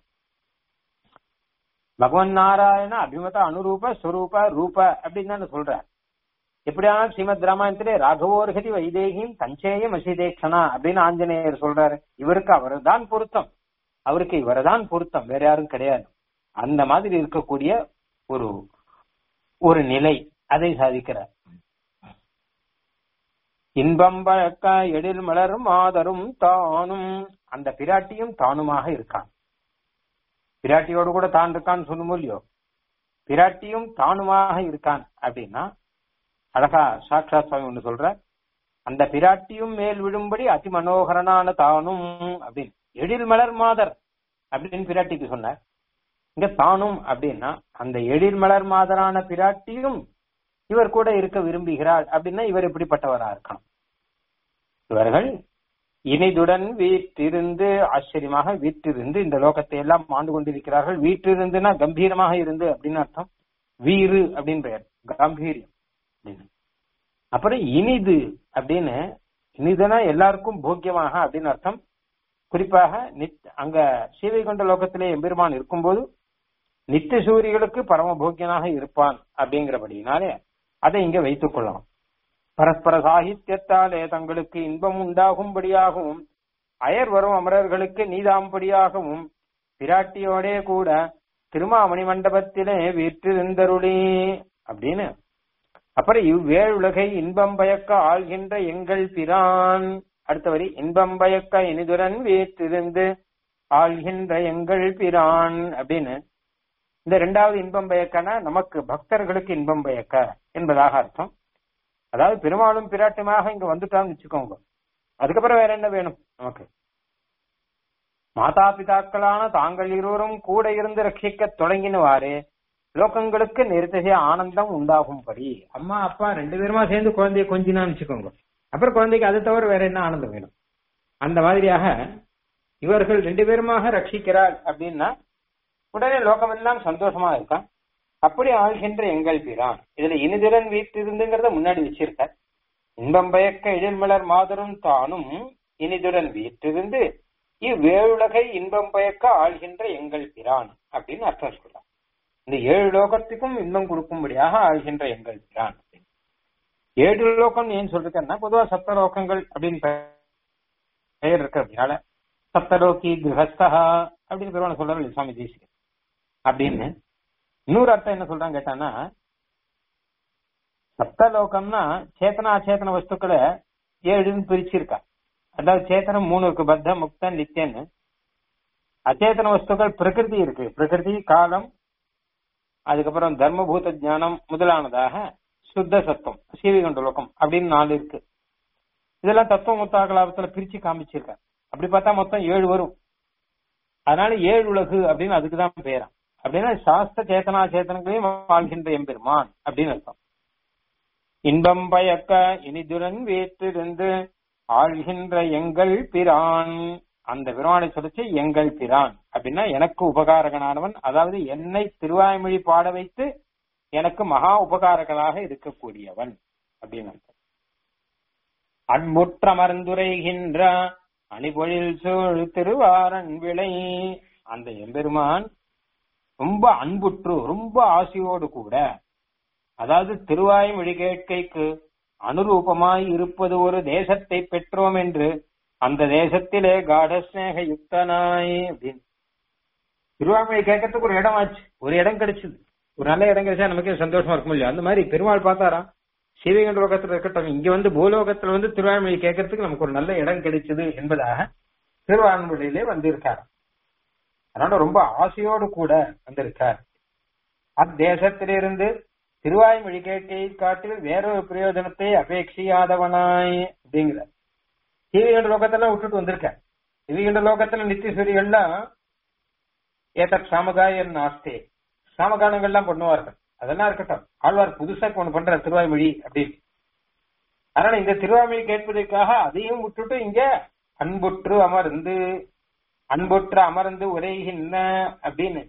பகவான் நாராயண அபிமத அனுரூப ஸ்வரூப ரூப அப்படின்னு தான் சொல்ற எப்படியானாலும் ஸ்ரீமத் ராமாயணத்திலே ராகவோர்கதி வைதேகியும் தஞ்சேயம் அசிதேக்ஷனா அப்படின்னு ஆஞ்சநேயர் சொல்றாரு இவருக்கு அவர் தான் பொருத்தம் அவருக்கு இவர் தான் பொருத்தம் வேற யாரும் கிடையாது அந்த மாதிரி இருக்கக்கூடிய ஒரு ஒரு நிலை அதை சாதிக்கிறார் இன்பம் பழக்க எழில் மலரும் மாதரும் தானும் அந்த பிராட்டியும் தானுமாக இருக்கான் பிராட்டியோடு கூட தான் இருக்கான்னு சொல்லும் இல்லையோ பிராட்டியும் தானுமாக இருக்கான் அப்படின்னா அழகா சாட்சா சுவாமி ஒண்ணு சொல்ற அந்த பிராட்டியும் மேல் விழும்படி அதி மனோகரனான தானும் அப்படின்னு எழில் மலர் மாதர் அப்படின்னு பிராட்டிக்கு சொன்னார் இங்க தானும் அப்படின்னா அந்த எழில் மலர் மாதரான பிராட்டியும் இவர் கூட இருக்க விரும்புகிறாள் அப்படின்னா இவர் எப்படிப்பட்டவரா இருக்கணும் இவர்கள் இனிதுடன் வீற்றிருந்து ஆச்சரியமாக வீற்றிருந்து இந்த லோகத்தை எல்லாம் ஆண்டு கொண்டிருக்கிறார்கள் வீற்றிருந்துனா கம்பீரமாக இருந்து அப்படின்னு அர்த்தம் வீறு அப்படின்னு பெயர் காம்பீரியம் அப்படின்னு. அப்புறம் இனிது அப்படின்னு இனிதுனா எல்லாருக்கும் போக்கியமாக அப்படின்னு அர்த்தம் குறிப்பாக நித் அங்க ஸ்ரீவைகுண்ட லோகத்திலே எம்பெருமான் இருக்கும்போது நித்திய சூரியர்களுக்கு பரம போக்கியனாக இருப்பான் அப்படிங்கிறபடினாலே அதை இங்க வைத்துக் கொள்ளலாம் பரஸ்பர சாகித்யத்தாலே தங்களுக்கு இன்பம் உண்டாகும்படியாகவும் அயர் வரும் அமரர்களுக்கு நீதாம்படியாகவும் பிராட்டியோடே கூட திருமாமணி மண்டபத்திலே வீற்றிருந்தருளே அப்படின்னு அப்புறம் இவ்வேழுலகை இன்பம் பயக்க ஆள்கின்ற எங்கள் பிரான் அடுத்த வரி இன்பம் பயக்க இனிதுரன் வீற்றிருந்து ஆள்கின்ற எங்கள் பிரான் அப்படின்னு இந்த இரண்டாவது இன்பம் பயக்கனா நமக்கு பக்தர்களுக்கு இன்பம் பயக்க என்பதாக அர்த்தம் அதாவது பெருமாளும் பிராட்டுமாக இங்க வந்துட்டான்னு வச்சுக்கோங்க அதுக்கப்புறம் வேற என்ன வேணும் நமக்கு மாதா பிதாக்களான தாங்கள் இருவரும் கூட இருந்து ரட்சிக்க தொடங்கினவாறு லோகங்களுக்கு நிறுத்திய ஆனந்தம் உண்டாகும்படி அம்மா அப்பா ரெண்டு பேருமா சேர்ந்து குழந்தைய கொஞ்சினான்னு வச்சுக்கோங்க அப்புறம் குழந்தைக்கு அதை தவிர வேற என்ன ஆனந்தம் வேணும் அந்த மாதிரியாக இவர்கள் ரெண்டு பேருமாக ரட்சிக்கிறார் அப்படின்னா உடனே லோகமெல்லாம் சந்தோஷமா இருக்கான் அப்படி ஆள்கின்ற எங்கள் பிரான் இதுல இனிதிறன் வீட்டிருந்துங்கிறத முன்னாடி வச்சிருக்க இன்பம் பயக்க எழில்மலர் மாதரும் தானும் இனிதுடன் வீற்றிருந்து இவ்வேழுலகை இன்பம் பயக்க ஆள்கின்ற எங்கள் பிரான் அப்படின்னு அர்த்தம் சொல்லலாம் இந்த ஏழு லோகத்துக்கும் இன்பம் கொடுக்கும்படியாக ஆள்கின்ற எங்கள் பிரான் ஏழு லோகம் ஏன் சொல்றேன்னா பொதுவா சப்தலோகங்கள் அப்படின்னு பெயர் இருக்கு அப்படின்னால சப்தலோகி கிரகஸ்தா அப்படின்னு பெருமான சொல்றாரு சுவாமி தேசிகர் அப்படின்னு இன்னொரு அர்த்தம் என்ன சொல்றாங்க கேட்டான்னா சப்தலோகம்னா சேத்தன அச்சேதன வஸ்துக்களை ஏழுன்னு பிரிச்சிருக்கா அதாவது சேத்தனம் மூணு இருக்கு பத்த முக்தன் நித்தியன்னு அச்சேதன வஸ்துக்கள் பிரகிருதி இருக்கு பிரகிருதி காலம் அதுக்கப்புறம் தர்மபூத ஞானம் முதலானதாக சுத்த சத்தம் சீவிகண்ட லோகம் அப்படின்னு நாலு இருக்கு இதெல்லாம் தத்துவ முத்தாகலாபத்துல பிரிச்சு காமிச்சிருக்க அப்படி பார்த்தா மொத்தம் ஏழு வரும் அதனால ஏழு உலகு அப்படின்னு அதுக்குதான் பேராம் அப்படின்னா சாஸ்திர சேத்தனா சேத்தனங்களையும் வாழ்கின்ற எம்பெருமான் அப்படின்னு அர்த்தம் இன்பம் பயக்க இனிதுரன் வீற்றிருந்து ஆள்கின்ற எங்கள் பிரான் அந்த பிரானை சொல்லிச்சு எங்கள் பிரான் அப்படின்னா எனக்கு உபகாரகனானவன் அதாவது என்னை திருவாய்மொழி பாட வைத்து எனக்கு மகா உபகாரகனாக இருக்கக்கூடியவன் அப்படின்னு அர்த்தம் அன்புற்றமர்ந்துரைகின்ற அணிபொழில் சூழ் திருவாரன் விளை அந்த எம்பெருமான் ரொம்ப அன்புற்று ரொம்ப ஆசையோடு கூட அதாவது திருவாய்மொழி கேட்கைக்கு அனுரூபமாய் இருப்பது ஒரு தேசத்தை பெற்றோம் என்று அந்த தேசத்திலே காடஸ்நேக யுக்தனாய் அப்படின்னு திருவாய்மொழி கேட்கறதுக்கு ஒரு இடம் ஆச்சு ஒரு இடம் கிடைச்சது ஒரு நல்ல இடம் கிடைச்சா நமக்கு சந்தோஷமா இருக்கும் இல்லையா அந்த மாதிரி பெருமாள் பார்த்தாராம் சிவகண்ட லோகத்துல இருக்கட்டும் இங்க வந்து பூலோகத்துல வந்து திருவாய்மொழி கேட்கறதுக்கு நமக்கு ஒரு நல்ல இடம் கிடைச்சது என்பதாக திருவாய்மொழியிலே வந்திருக்கார் அதனால ரொம்ப ஆசையோடு கூட வந்திருக்கார் அத்தேசத்திலிருந்து திருவாய்மொழி கேட்கையை காட்டில் வேறொரு பிரயோஜனத்தை அபேட்சியாதவனாய் அப்படிங்கிற சிவகண்ட லோகத்தெல்லாம் விட்டுட்டு வந்திருக்க சிவகண்ட லோகத்துல நித்தியஸ்வரிகள்லாம் ஏதக் சாமகாயன் நாஸ்தே சாமகானங்கள்லாம் பண்ணுவார்கள் அதெல்லாம் இருக்கட்டும் ஆழ்வார் புதுசா இப்ப ஒண்ணு பண்ற திருவாய்மொழி அப்படின்னு அதனால இந்த திருவாய்மொழி கேட்பதற்காக அதையும் விட்டுட்டு இங்க அன்புற்று அமர்ந்து அன்புற்று அமர்ந்து உரைகின்ற அப்படின்னு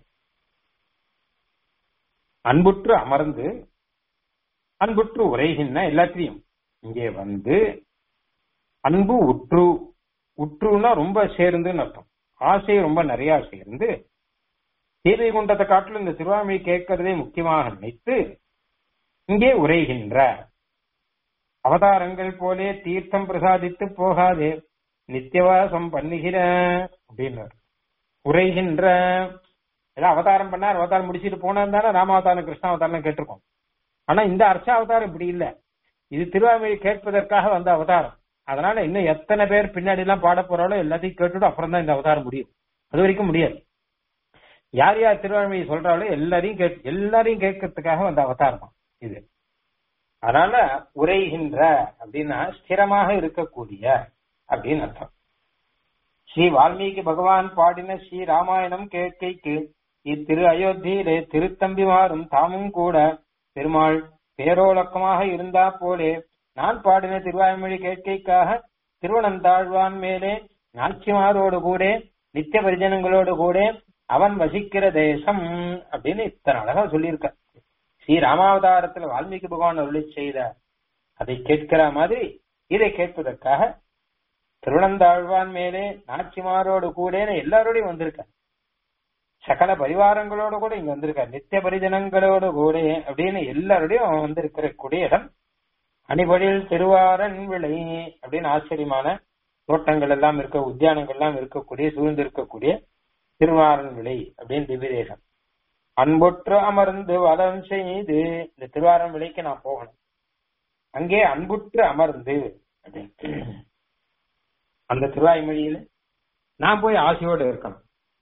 அன்புற்று அமர்ந்து அன்புற்று உரைகின்ற எல்லாத்தையும் இங்கே வந்து அன்பு உற்று உற்றுன்னா ரொம்ப சேர்ந்துன்னு அர்த்தம் ஆசை ரொம்ப நிறைய சேர்ந்து சீதை குண்டத்தை காட்டிலும் இந்த திருவாமொழி கேட்கறதே முக்கியமாக நினைத்து இங்கே உரைகின்ற அவதாரங்கள் போலே தீர்த்தம் பிரசாதித்து போகாதே நித்தியவாசம் பண்ணுகிற அப்படின்னார் உரைகின்ற ஏதாவது அவதாரம் பண்ணார் அவதாரம் முடிச்சிட்டு போனா தானே ராமாவதாரம் கிருஷ்ணாவதாரம் கேட்டிருக்கோம் ஆனா இந்த அர்ச்ச அவதாரம் இப்படி இல்ல இது திருவாமொழி கேட்பதற்காக வந்த அவதாரம் அதனால இன்னும் எத்தனை பேர் பின்னாடி எல்லாம் பாட போறாலோ எல்லாத்தையும் கேட்டுட்டு அப்புறம் தான் இந்த அவதாரம் முடியும் அது வரைக்கும் முடியாது யார் யார் திருவாழ்மையை சொல்றாலோ எல்லாரையும் கேட் எல்லாரையும் கேட்கறதுக்காக வந்த அவதாரம் தான் இது அதனால உரைகின்ற அப்படின்னா ஸ்திரமாக இருக்கக்கூடிய அப்படின்னு அர்த்தம் ஸ்ரீ வால்மீகி பகவான் பாடின ஸ்ரீ ராமாயணம் கேட்கைக்கு இத்திரு அயோத்தியிலே திருத்தம்பிமாரும் தாமும் கூட பெருமாள் பேரோலக்கமாக இருந்தா போலே நான் பாடின திருவாய்மொழி கேட்கைக்காக திருவனந்தாழ்வான் மேலே நாச்சிமாரோடு கூட நித்திய பரிஜனங்களோடு கூட அவன் வசிக்கிற தேசம் அப்படின்னு இத்தனை அழகா சொல்லியிருக்க ஸ்ரீ ராமாவதாரத்துல வால்மீகி பகவான் அருளி செய்த அதை கேட்கிற மாதிரி இதை கேட்பதற்காக திருவனந்தாழ்வான் மேலே நாச்சிமாரோடு கூட எல்லாரோடையும் வந்திருக்கார் சகல பரிவாரங்களோட கூட இங்க வந்திருக்கார் நித்திய பரிஜனங்களோட கூட அப்படின்னு எல்லாரோடையும் அவன் வந்திருக்கிற கூடிய இடம் அணிபடியில் திருவாரன் விளை அப்படின்னு ஆச்சரியமான தோட்டங்கள் எல்லாம் இருக்க உத்தியானங்கள் எல்லாம் இருக்கக்கூடிய சூழ்ந்திருக்கக்கூடிய திருவாரன் விளை அப்படின்னு திவ்யதேசம் அன்புற்று அமர்ந்து வலம் செய்து இந்த திருவாரன் விலைக்கு நான் போகணும் அங்கே அன்புற்று அமர்ந்து அப்படின்னு அந்த திருவாய்மொழியில நான் போய் ஆசையோடு இருக்கணும்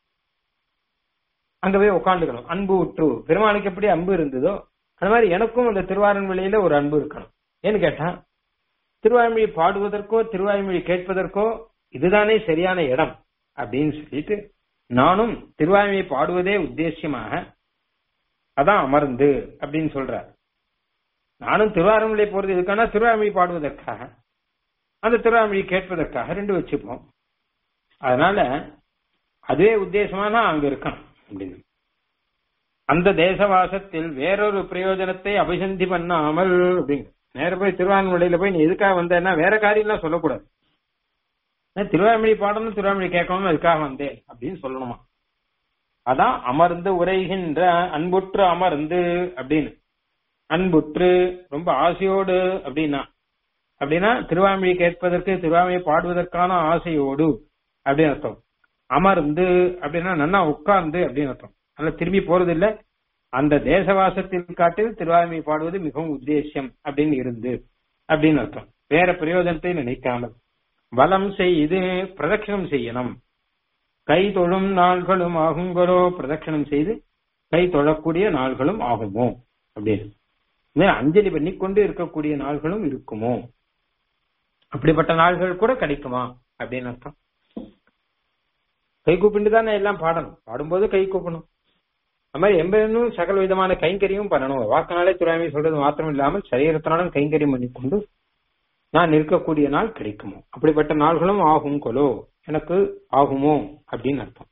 அங்க போய் உட்காந்துக்கணும் அன்பு உற்று பெருமாளுக்கு எப்படி அன்பு இருந்ததோ அந்த மாதிரி எனக்கும் அந்த திருவாரன்மொழியில ஒரு அன்பு இருக்கணும் ஏன்னு கேட்டா திருவாய்மொழி பாடுவதற்கோ திருவாய்மொழி கேட்பதற்கோ இதுதானே சரியான இடம் அப்படின்னு சொல்லிட்டு நானும் திருவாய்மொழி பாடுவதே உத்தேசியமாக அதான் அமர்ந்து அப்படின்னு சொல்றார் நானும் திருவாரூர்மொழி போறது எதுக்கான திருவாய்மொழி பாடுவதற்காக அந்த திருவாய்மொழி கேட்பதற்காக ரெண்டு வச்சுப்போம் அதனால அதுவே உத்தேசமான அங்க இருக்கணும் அப்படின்னு அந்த தேசவாசத்தில் வேறொரு பிரயோஜனத்தை அபிசந்தி பண்ணாமல் அப்படிங்க நேர போய் திருவான்மொழியில போய் நீ எதுக்காக வந்தேன்னா வேற காரியம்லாம் சொல்லக்கூடாது நான் திருவாய்மொழி பாடணும் திருவாய்மொழி கேட்கணும் அதுக்காக வந்தேன் அப்படின்னு சொல்லணுமா அதான் அமர்ந்து உரைகின்ற அன்புற்று அமர்ந்து அப்படின்னு அன்புற்று ரொம்ப ஆசையோடு அப்படின்னா அப்படின்னா திருவாய்மொழி கேட்பதற்கு திருவாய்மொழி பாடுவதற்கான ஆசையோடு அப்படின்னு அர்த்தம் அமர்ந்து அப்படின்னா நன்னா உட்கார்ந்து அப்படின்னு அர்த்தம் அதனால திரும்பி போறது இல்ல அந்த தேசவாசத்தில் காட்டில் திருவாய்மொழி பாடுவது மிகவும் உத்தேசியம் அப்படின்னு இருந்து அப்படின்னு அர்த்தம் வேற பிரயோஜனத்தை நினைக்காமல் வலம் செய்து பிரதட்சணம் செய்யணும் கை தொழும் நாள்களும் ஆகுங்களோ பிரதட்சணம் செய்து கை தொழக்கூடிய நாள்களும் ஆகுமோ அப்படின்னு அஞ்சலி பண்ணி கொண்டு இருக்கக்கூடிய நாள்களும் இருக்குமோ அப்படிப்பட்ட நாள்கள் கூட கிடைக்குமா அப்படின்னு அர்த்தம் கை கூப்பிட்டு தானே எல்லாம் பாடணும் பாடும்போது கை கூப்பணும் அது மாதிரி எம்பனும் சகல விதமான கைங்கரியும் பண்ணணும் வாக்கினாலே துறாமை சொல்றது மாத்திரம் இல்லாமல் சரீரத்தினாலும் கைங்கரியம் பண்ணிக்கொண்டு நான் இருக்கக்கூடிய நாள் கிடைக்குமோ அப்படிப்பட்ட நாள்களும் ஆகும் கொலோ எனக்கு ஆகுமோ அப்படின்னு அர்த்தம்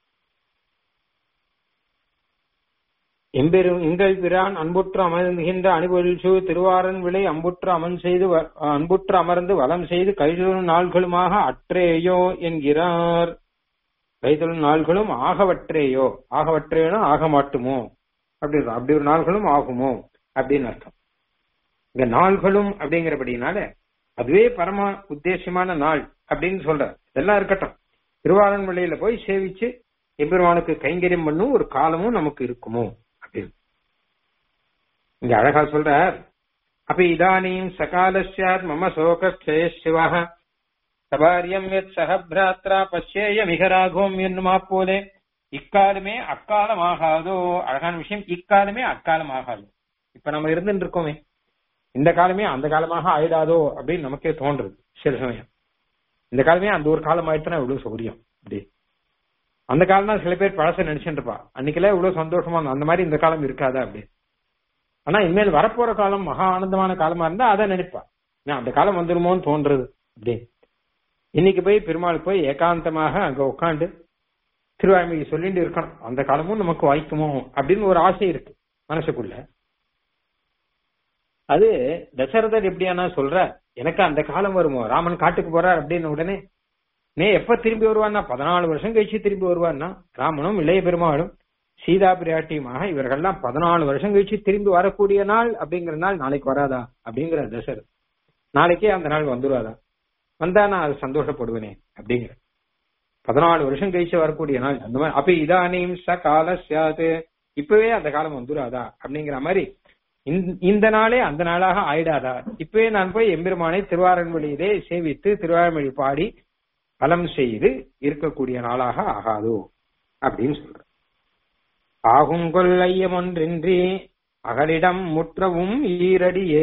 எம்பெரும் எங்கள் பிரான் அன்புற்று அமர்ந்துகின்ற அனுபவிச்சு திருவாரன் விலை அம்புற்று அமன் செய்து அன்புற்று அமர்ந்து வலம் செய்து கைதொழும் நாள்களுமாக அற்றேயோ என்கிறார் கைதொழும் நாள்களும் ஆகவற்றேயோ ஆகவற்றேனோ ஆக மாட்டுமோ அப்படி அப்படி ஒரு நாள்களும் ஆகுமோ அப்படின்னு அர்த்தம் இங்க நாள்களும் அப்படிங்கிறபடினால அதுவே பரம உத்தேசமான நாள் அப்படின்னு சொல்ற இதெல்லாம் இருக்கட்டும் திருவாரன்மொழியில போய் சேவிச்சு எம்பெருமானுக்கு கைங்கரியம் பண்ணும் ஒரு காலமும் நமக்கு இருக்குமோ அப்படின்னு இங்க அழகா சொல்ற அப்ப இதானியும் சகாலஸ்யாத் மம சோகஸ்டய சிவக சபாரியம் எத் சக பிராத்ரா பச்சேய மிக ராகோம் என்னுமா போலே இக்காலமே அக்காலம் ஆகாதோ அழகான விஷயம் இக்காலமே அக்காலம் ஆகாது இப்ப நம்ம இருந்துட்டு இருக்கோமே இந்த காலமே அந்த காலமாக ஆயிடாதோ அப்படின்னு நமக்கே தோன்றுது சில சமயம் இந்த காலமே அந்த ஒரு காலம் ஆயிடுச்சுன்னா இவ்வளவு சௌரியம் அப்படி அந்த காலம் தான் சில பேர் பழச நினைச்சுட்டு இருப்பா அன்னைக்கெல்லாம் இவ்வளவு சந்தோஷமா அந்த மாதிரி இந்த காலம் இருக்காதா அப்படி ஆனா இனிமேல் வரப்போற காலம் மகா ஆனந்தமான காலமா இருந்தா அதை நினைப்பா அந்த காலம் வந்துருமோன்னு தோன்றது அப்படி இன்னைக்கு போய் பெருமாள் போய் ஏகாந்தமாக அங்க உட்காந்து திருவாய்மொழி சொல்லிட்டு இருக்கணும் அந்த காலமும் நமக்கு வாய்க்குமோ அப்படின்னு ஒரு ஆசை இருக்கு மனசுக்குள்ள அது தசரதர் எப்படியானா சொல்ற எனக்கு அந்த காலம் வருமோ ராமன் காட்டுக்கு போறார் அப்படின்னு உடனே நே எப்ப திரும்பி வருவான்னா பதினாலு வருஷம் கழிச்சு திரும்பி வருவான்னா ராமனும் இளைய பெருமாளும் சீதா பிராட்டியுமாக இவர்கள்லாம் பதினாலு வருஷம் கழிச்சு திரும்பி வரக்கூடிய நாள் அப்படிங்கிற நாள் நாளைக்கு வராதா அப்படிங்கிற தசரத் நாளைக்கே அந்த நாள் வந்துருவாதா வந்தா நான் அது சந்தோஷப்படுவேனே அப்படிங்கிற பதினாலு வருஷம் கழிச்சு வரக்கூடிய நாள் அந்த மாதிரி அப்ப இதானியும் ச கால சியாது இப்பவே அந்த காலம் வந்துடாதா அப்படிங்கிற மாதிரி இந்த நாளே அந்த நாளாக ஆயிடாதா இப்பவே நான் போய் எம்பெருமானை திருவாரன்மொழியிலே சேவித்து திருவாரன்மொழி பாடி பலம் செய்து இருக்கக்கூடிய நாளாக ஆகாதோ அப்படின்னு சொல்ற ஆகுங்கொல் ஐயம் ஒன்றின்றி அகலிடம் முற்றவும் ஈரடியே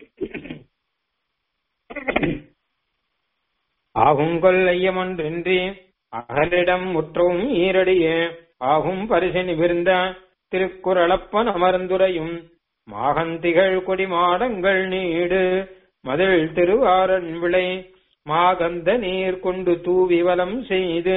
ஆகுங்கொல் ஐயமொன்றின்றி அகலிடம் முற்றவும் ஈரடியே ஆகும் பரிசு நிமிர்ந்த திருக்குறளப்பன் அமர்ந்துரையும் மாகந்திகள் கொடி மாடங்கள் நீடு மதில் திருவாரன் விளை மாகந்த நீர் கொண்டு தூவி வலம் செய்து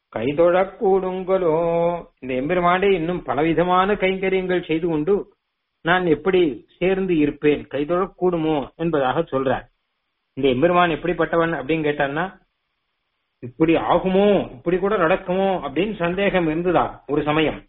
கைதொழக் கூடுங்களோ இந்த எம்பெருமாண்டே இன்னும் பலவிதமான கைங்கரியங்கள் செய்து கொண்டு நான் எப்படி சேர்ந்து இருப்பேன் கைதொழ கூடுமோ என்பதாக சொல்றார் இந்த எம்பெருமான் எப்படிப்பட்டவன் அப்படின்னு கேட்டான்னா இப்படி ஆகுமோ இப்படி கூட நடக்குமோ அப்படின்னு சந்தேகம் இருந்ததா ஒரு சமயம்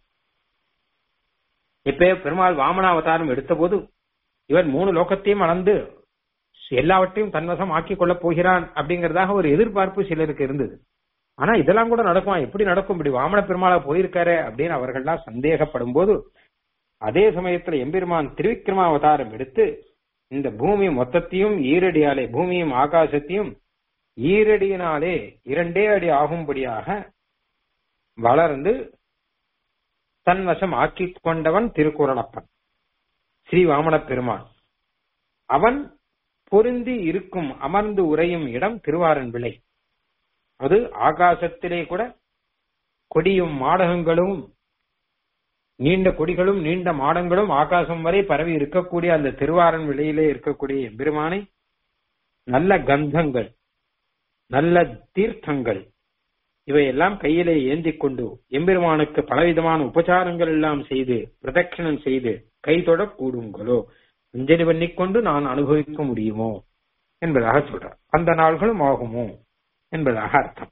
இப்ப பெருமாள் வாமனாவதாரம் எடுத்த போது இவர் மூணு லோகத்தையும் அளந்து எல்லாவற்றையும் தன்வசம் ஆக்கிக் கொள்ளப் போகிறான் அப்படிங்கறதாக ஒரு எதிர்பார்ப்பு சிலருக்கு இருந்தது ஆனா இதெல்லாம் கூட நடக்குமா எப்படி நடக்கும் இப்படி வாமன பெருமாளா போயிருக்காரு அப்படின்னு அவர்கள்லாம் சந்தேகப்படும் போது அதே சமயத்துல எம்பெருமான் திருவிக்ரம அவதாரம் எடுத்து இந்த பூமி மொத்தத்தையும் ஈரடியாலே பூமியும் ஆகாசத்தையும் ஈரடியினாலே இரண்டே அடி ஆகும்படியாக வளர்ந்து தன் வசம் ஆக்கிக் கொண்டவன் திருக்குறளப்பன் ஸ்ரீ வாமன பெருமான் அவன் பொருந்தி இருக்கும் அமர்ந்து உரையும் இடம் திருவாரன் விளை அது ஆகாசத்திலே கூட கொடியும் மாடகங்களும் நீண்ட கொடிகளும் நீண்ட மாடங்களும் ஆகாசம் வரை பரவி இருக்கக்கூடிய அந்த திருவாரன் விலையிலே இருக்கக்கூடிய எம்பெருமானை நல்ல கந்தங்கள் நல்ல தீர்த்தங்கள் இவையெல்லாம் கையிலே ஏந்தி கொண்டு எம்பெருமானுக்கு பலவிதமான உபச்சாரங்கள் எல்லாம் செய்து பிரதட்சணம் செய்து கைதொட கூடுங்களோ அஞ்சலி பண்ணிக்கொண்டு நான் அனுபவிக்க முடியுமோ என்பதாக சொல்றார் அந்த நாள்களும் ஆகுமோ என்பதாக அர்த்தம்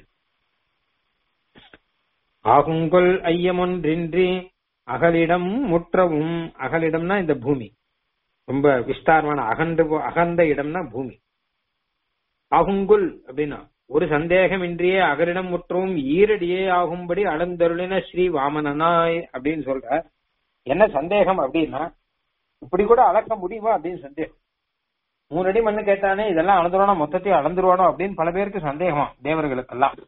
ஆகுங்கொல் ஐயமொன்றின்றி அகலிடம் முற்றவும் அகலிடம்னா இந்த பூமி ரொம்ப விஸ்தாரமான அகன்ற அகந்த இடம்னா பூமி ஆகுங்குல் அப்படின்னா ஒரு சந்தேகமின்றியே அகலிடம் முற்றவும் ஈரடியே ஆகும்படி அளந்தருளின ஸ்ரீ வாமனனாய் அப்படின்னு சொல்ற என்ன சந்தேகம் அப்படின்னா இப்படி கூட அளக்க முடியுமா அப்படின்னு சந்தேகம் மூணு அடி மண்ணு கேட்டானே இதெல்லாம் அளந்துருவானோ மொத்தத்தையும் அளந்துருவானோ அப்படின்னு பல பேருக்கு சந்தேகமா தேவர்களுக்கெல்லாம்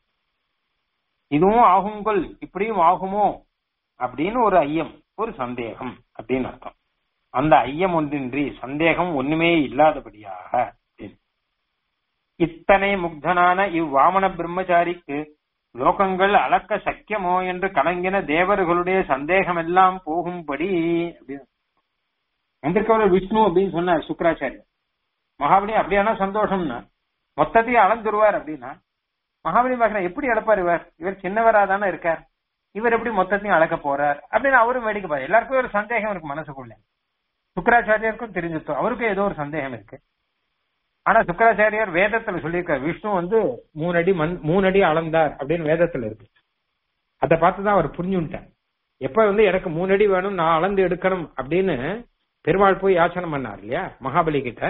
இதுவும் ஆகுங்கள் இப்படியும் ஆகுமோ அப்படின்னு ஒரு ஐயம் ஒரு சந்தேகம் அப்படின்னு அர்த்தம் அந்த ஐயம் ஒன்றின்றி சந்தேகம் ஒண்ணுமே இல்லாதபடியாக இத்தனை முக்தனான இவ்வாமன பிரம்மச்சாரிக்கு லோகங்கள் அளக்க சக்கியமோ என்று கலங்கின தேவர்களுடைய சந்தேகம் எல்லாம் போகும்படி அப்படின்னு வந்திருக்கவர் விஷ்ணு அப்படின்னு சொன்னார் சுக்கராச்சாரியர் மகாபலி அப்படியானா சந்தோஷம்னா மொத்தத்தையும் அளந்துருவார் அப்படின்னா மகாபலி பாக்குற எப்படி அளப்பார் இவர் இவர் சின்னவரா தானே இருக்கார் இவர் எப்படி மொத்தத்தையும் அளக்க போறார் அப்படின்னு அவரும் வேடிக்கை பாரு எல்லாருக்கும் ஒரு சந்தேகம் இருக்கு மனசுக்குள்ள சுக்கராச்சாரியருக்கும் தெரிஞ்சுட்டோம் அவருக்கும் ஏதோ ஒரு சந்தேகம் இருக்கு ஆனா சுக்கராச்சாரியார் வேதத்துல சொல்லியிருக்கார் விஷ்ணு வந்து மூணு அடி மண் மூணு அடி அளந்தார் அப்படின்னு வேதத்துல இருக்கு அதை பார்த்துதான் அவர் புரிஞ்சுட்டார் எப்ப வந்து எனக்கு மூணு அடி வேணும் நான் அளந்து எடுக்கணும் அப்படின்னு பெருமாள் போய் யாச்சனை பண்ணார் இல்லையா மகாபலி கிட்ட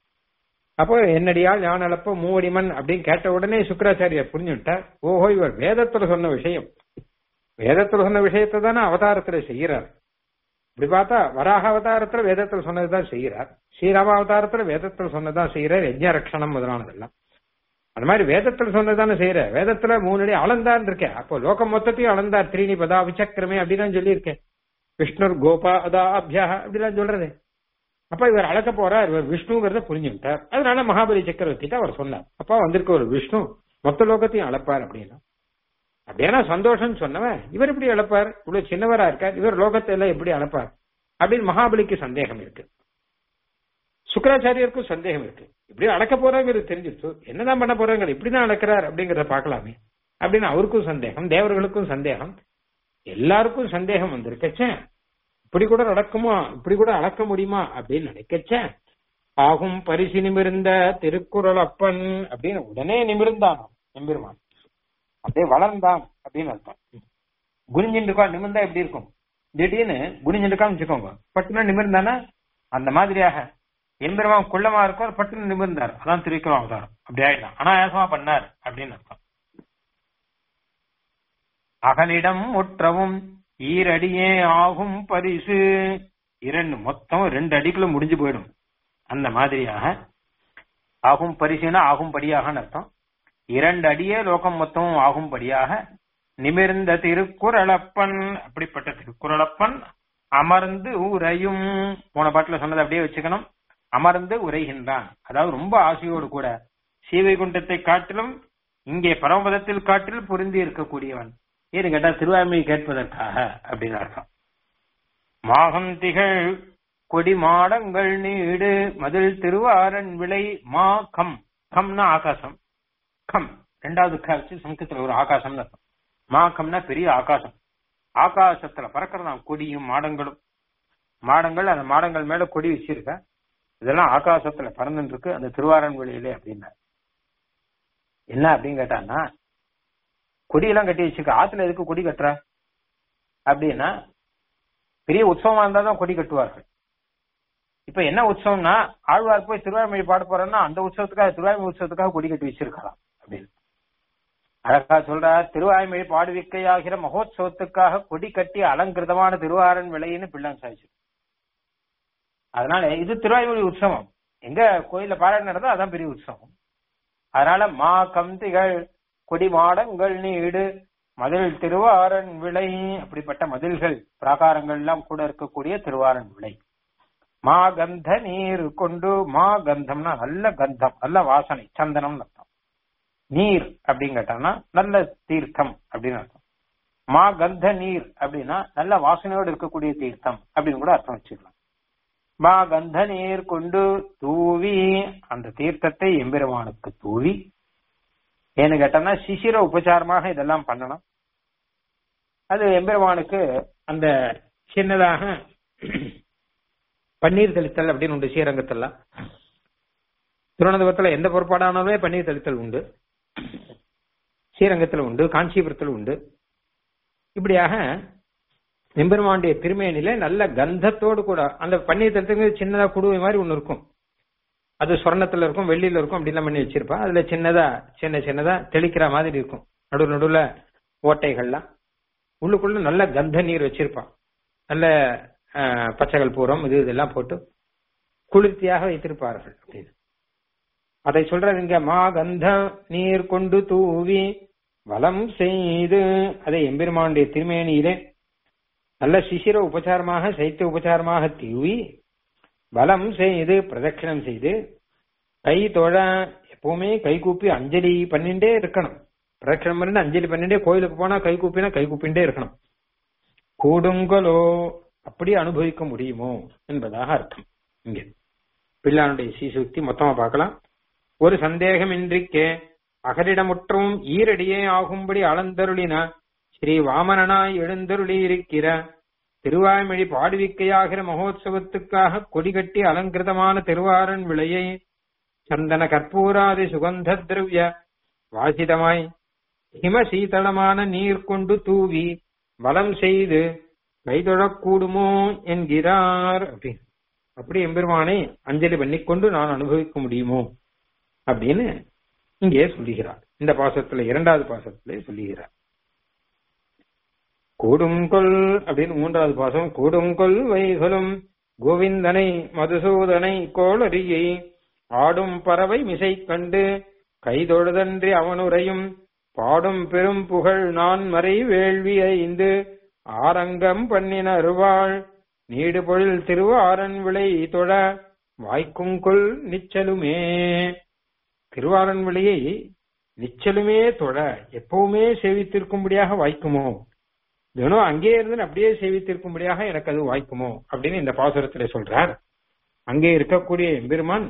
அப்போ என்னடியால் ஞான அளப்ப மூவடி மண் அப்படின்னு கேட்ட உடனே சுக்கராச்சாரியர் புரிஞ்சுட்டார் ஓஹோ இவர் வேதத்துல சொன்ன விஷயம் வேதத்துல சொன்ன விஷயத்தை தானே அவதாரத்துல செய்யறார் இப்படி பார்த்தா வராக அவதாரத்துல வேதத்துல சொன்னதுதான் செய்யறார் ஸ்ரீராம அவதாரத்துல வேதத்துல சொன்னதான் செய்யறார் யஜ்ஞ ரட்சணம் முதலானதெல்லாம் அந்த மாதிரி வேதத்துல சொன்னதானே செய்யற வேதத்துல மூணு அடி அளந்தான் இருக்கேன் அப்போ லோகம் மொத்தத்தையும் அளந்தார் திரீனி பதா விசக்கிரமே அப்படின்னு சொல்லியிருக்கேன் விஷ்ணுர் கோபா அதா அபியா அப்படிலாம் சொல்றது அப்ப இவர் அளக்க போறார் இவர் விஷ்ணுங்கிறத புரிஞ்சுக்கிட்டார் அதனால மகாபலி சக்கரவர்த்திட்ட அவர் சொன்னார் அப்பா வந்திருக்க ஒரு விஷ்ணு மொத்த லோகத்தையும் அளப்பார் அப்படின்னா அப்படின்னா சந்தோஷம் சொன்னவன் இவர் எப்படி அளப்பார் இவ்வளவு சின்னவரா இருக்கார் இவர் லோகத்தை எல்லாம் எப்படி அளப்பார் அப்படின்னு மகாபலிக்கு சந்தேகம் இருக்கு சுக்கராச்சாரியருக்கும் சந்தேகம் இருக்கு இப்படி அளக்க போறாங்கிறது தெரிஞ்சிருச்சு என்னதான் பண்ண போறாங்க இப்படிதான் அளக்கிறார் அப்படிங்கறத பாக்கலாமே அப்படின்னு அவருக்கும் சந்தேகம் தேவர்களுக்கும் சந்தேகம் எல்லாருக்கும் சந்தேகம் வந்திருக்கச்சே இப்படி கூட நடக்குமா இப்படி கூட அளக்க முடியுமா அப்படின்னு நினைக்கச்ச ஆகும் பரிசு நிமிர்ந்த திருக்குறள் அப்பன் அப்படின்னு உடனே நிமிர்ந்தான் எம்பெருமான் அப்படியே வளர்ந்தான் அப்படின்னு அர்த்தம் குனிஞ்சிட்டு இருக்கா நிமிர்ந்தா எப்படி இருக்கும் திடீர்னு குனிஞ்சிட்டு இருக்கான்னு வச்சுக்கோங்க பட்டுன்னு நிமிர்ந்தானா அந்த மாதிரியாக எம்பெருமான் குள்ளமா இருக்கும் பட்டுன்னு நிமிர்ந்தார் அதான் திருவிக்கிறோம் அவதாரம் அப்படி ஆயிடலாம் அனாயாசமா பண்ணார் அப்படின்னு அர்த்தம் அகலிடம் முற்றவும் ஈரடியே ஆகும் பரிசு இரண்டு மொத்தம் ரெண்டு அடிக்குள்ள முடிஞ்சு போயிடும் அந்த மாதிரியாக ஆகும் பரிசுனா ஆகும்படியாக அர்த்தம் இரண்டு அடியே லோகம் மொத்தமும் ஆகும்படியாக நிமிர்ந்த திருக்குறளப்பன் அப்படிப்பட்ட திருக்குறளப்பன் அமர்ந்து உரையும் போன பாட்டுல சொன்னதை அப்படியே வச்சுக்கணும் அமர்ந்து உரைகின்றான் அதாவது ரொம்ப ஆசையோடு கூட சீவைகுண்டத்தை காட்டிலும் இங்கே பரமபதத்தில் காட்டிலும் பொருந்தி இருக்கக்கூடியவன் ஏன்னு கேட்டா திருவாய்மொழி கேட்பதற்காக அப்படின்னு அர்த்தம் மாகம் திகழ் கொடி மாடங்கள் நீடு மதில் திருவாரன் விளை மா கம் கம்னா ஆகாசம் கம் ரெண்டாவது க வச்சு சங்கத்துல ஒரு ஆகாசம்னு அர்த்தம் மா கம்னா பெரிய ஆகாசம் ஆகாசத்துல பறக்கிறதாம் கொடியும் மாடங்களும் மாடங்கள் அந்த மாடங்கள் மேல கொடி வச்சிருக்க இதெல்லாம் ஆகாசத்துல பறந்துட்டு இருக்கு அந்த திருவாரன்வெளியிலே அப்படின்னா என்ன அப்படின்னு கேட்டான்னா கொடியெல்லாம் கட்டி வச்சிருக்க ஆத்துல எதுக்கு கொடி கட்டுற அப்படின்னா பெரிய உற்சவமா இருந்தா தான் கொடி கட்டுவார்கள் இப்ப என்ன உற்சவம்னா ஆழ்வார் போய் திருவாய்மொழி பாட போறேன்னா அந்த உற்சவத்துக்காக திருவாய்மொழி உற்சவத்துக்காக கொடி கட்டி வச்சிருக்கலாம் அப்படின்னு அழகா சொல்றார் திருவாய்மொழி பாடுவிக்கையாகிற மகோத்சவத்துக்காக கொடி கட்டி அலங்கிருதமான திருவாரன் விலைன்னு பிள்ளான் சாய்ச்சு அதனால இது திருவாய்மொழி உற்சவம் எங்க கோயில்ல பாராயணம் நடந்தா அதான் பெரிய உற்சவம் அதனால மா கந்திகள் கொடி மாடங்கள் நீடு மதில் திருவாரன் விளை அப்படிப்பட்ட மதில்கள் பிராகாரங்கள் எல்லாம் கூட இருக்கக்கூடிய திருவாரன் விளை மா கந்த நீர் கொண்டு மா கந்தம்னா நல்ல கந்தம் நல்ல வாசனை சந்தனம் அர்த்தம் நீர் அப்படின்னு கேட்டான்னா நல்ல தீர்த்தம் அப்படின்னு அர்த்தம் மா கந்த நீர் அப்படின்னா நல்ல வாசனையோடு இருக்கக்கூடிய தீர்த்தம் அப்படின்னு கூட அர்த்தம் வச்சுக்கலாம் மா கந்த நீர் கொண்டு தூவி அந்த தீர்த்தத்தை எம்பெருமானுக்கு தூவி ஏன்னு கேட்டோம்னா சிசிர உபச்சாரமாக இதெல்லாம் பண்ணணும் அது எம்பெருமானுக்கு அந்த சின்னதாக பன்னீர் தெளித்தல் அப்படின்னு உண்டு ஸ்ரீரங்கத்தெல்லாம் திருவனந்தபுரத்துல எந்த பொறுப்பாடானாலுமே பன்னீர் தெளித்தல் உண்டு ஸ்ரீரங்கத்துல உண்டு காஞ்சிபுரத்துல உண்டு இப்படியாக எம்பெருமானுடைய திருமேனில நல்ல கந்தத்தோடு கூட அந்த பன்னீர் தெளித்தல் சின்னதா குடுவை மாதிரி ஒண்ணு இருக்கும் அது சொர்ணத்துல இருக்கும் வெள்ளியில இருக்கும் அப்படிலாம் பண்ணி வச்சிருப்பா அதுல சின்னதா சின்ன சின்னதா தெளிக்கிற மாதிரி இருக்கும் நடுவு நடுவுல ஓட்டைகள்லாம் உள்ளுக்குள்ள நல்ல கந்த நீர் வச்சிருப்பான் நல்ல பச்சைகள் பூரம் இது இதெல்லாம் போட்டு குளிர்ச்சியாக வைத்திருப்பார்கள் அப்படின்னு அதை சொல்றது இங்க மா கந்த நீர் கொண்டு தூவி வலம் செய்து அதை எம்பெருமானுடைய திருமேனியிலே நல்ல சிசிர உபச்சாரமாக சைத்திய உபச்சாரமாக தூவி வலம் செய்து பிரதட்சிணம் செய்து கை தொழ எப்பவுமே கை கூப்பி அஞ்சலி பண்ணிட்டே இருக்கணும் பிரதட்சிணம் பண்ணி அஞ்சலி பண்ணிட்டே கோயிலுக்கு போனா கை கூப்பினா கை கூப்பிண்டே இருக்கணும் கூடுங்களோ அப்படி அனுபவிக்க முடியுமோ என்பதாக அர்த்தம் இங்க பிள்ளானுடைய சீசுக்தி மொத்தமா பார்க்கலாம் ஒரு சந்தேகம் இன்றிக்கே அகலிடமுற்றும் ஈரடியே ஆகும்படி அளந்தருளின ஸ்ரீ வாமனனாய் எழுந்தருளி இருக்கிற திருவாய்மொழி பாடுவிக்கையாகிற மகோத்சவத்துக்காக கொடிகட்டி அலங்கிருதமான திருவாரன் விளையை சந்தன கற்பூராதி சுகந்த திரவிய வாசிதமாய் ஹிம சீதளமான நீர் கொண்டு தூவி வலம் செய்து கைதொழக்கூடுமோ என்கிறார் அப்படின்னு அப்படி எம்பெருமானை அஞ்சலி பண்ணிக்கொண்டு நான் அனுபவிக்க முடியுமோ அப்படின்னு இங்கே சொல்லுகிறார் இந்த பாசத்துல இரண்டாவது பாசத்திலே சொல்லுகிறார் கூடுங்கொல் அப்படின்னு மூன்றாவது பாசம் கூடுங்கொல் வைகளும் கோவிந்தனை மதுசூதனை கோளரியை ஆடும் பறவை மிசை கண்டு கைதொழுதன்றி அவனுரையும் பாடும் பெரும் புகழ் நான் மறை வேள்வி ஐந்து ஆரங்கம் பண்ணின அருவாள் நீடு பொழில் திருவாரன் விளை தொழ வாய்க்கும் கொள் நிச்சலுமே திருவாரன் விளையை நிச்சலுமே தொழ எப்பவுமே சேவித்திருக்கும்படியாக வாய்க்குமோ தினம் அங்கே இருந்து அப்படியே சேவித்திருக்கும்படியாக எனக்கு அது வாய்க்குமோ அப்படின்னு இந்த பாசுரத்துல சொல்றார் அங்கே இருக்கக்கூடிய எம்பெருமான்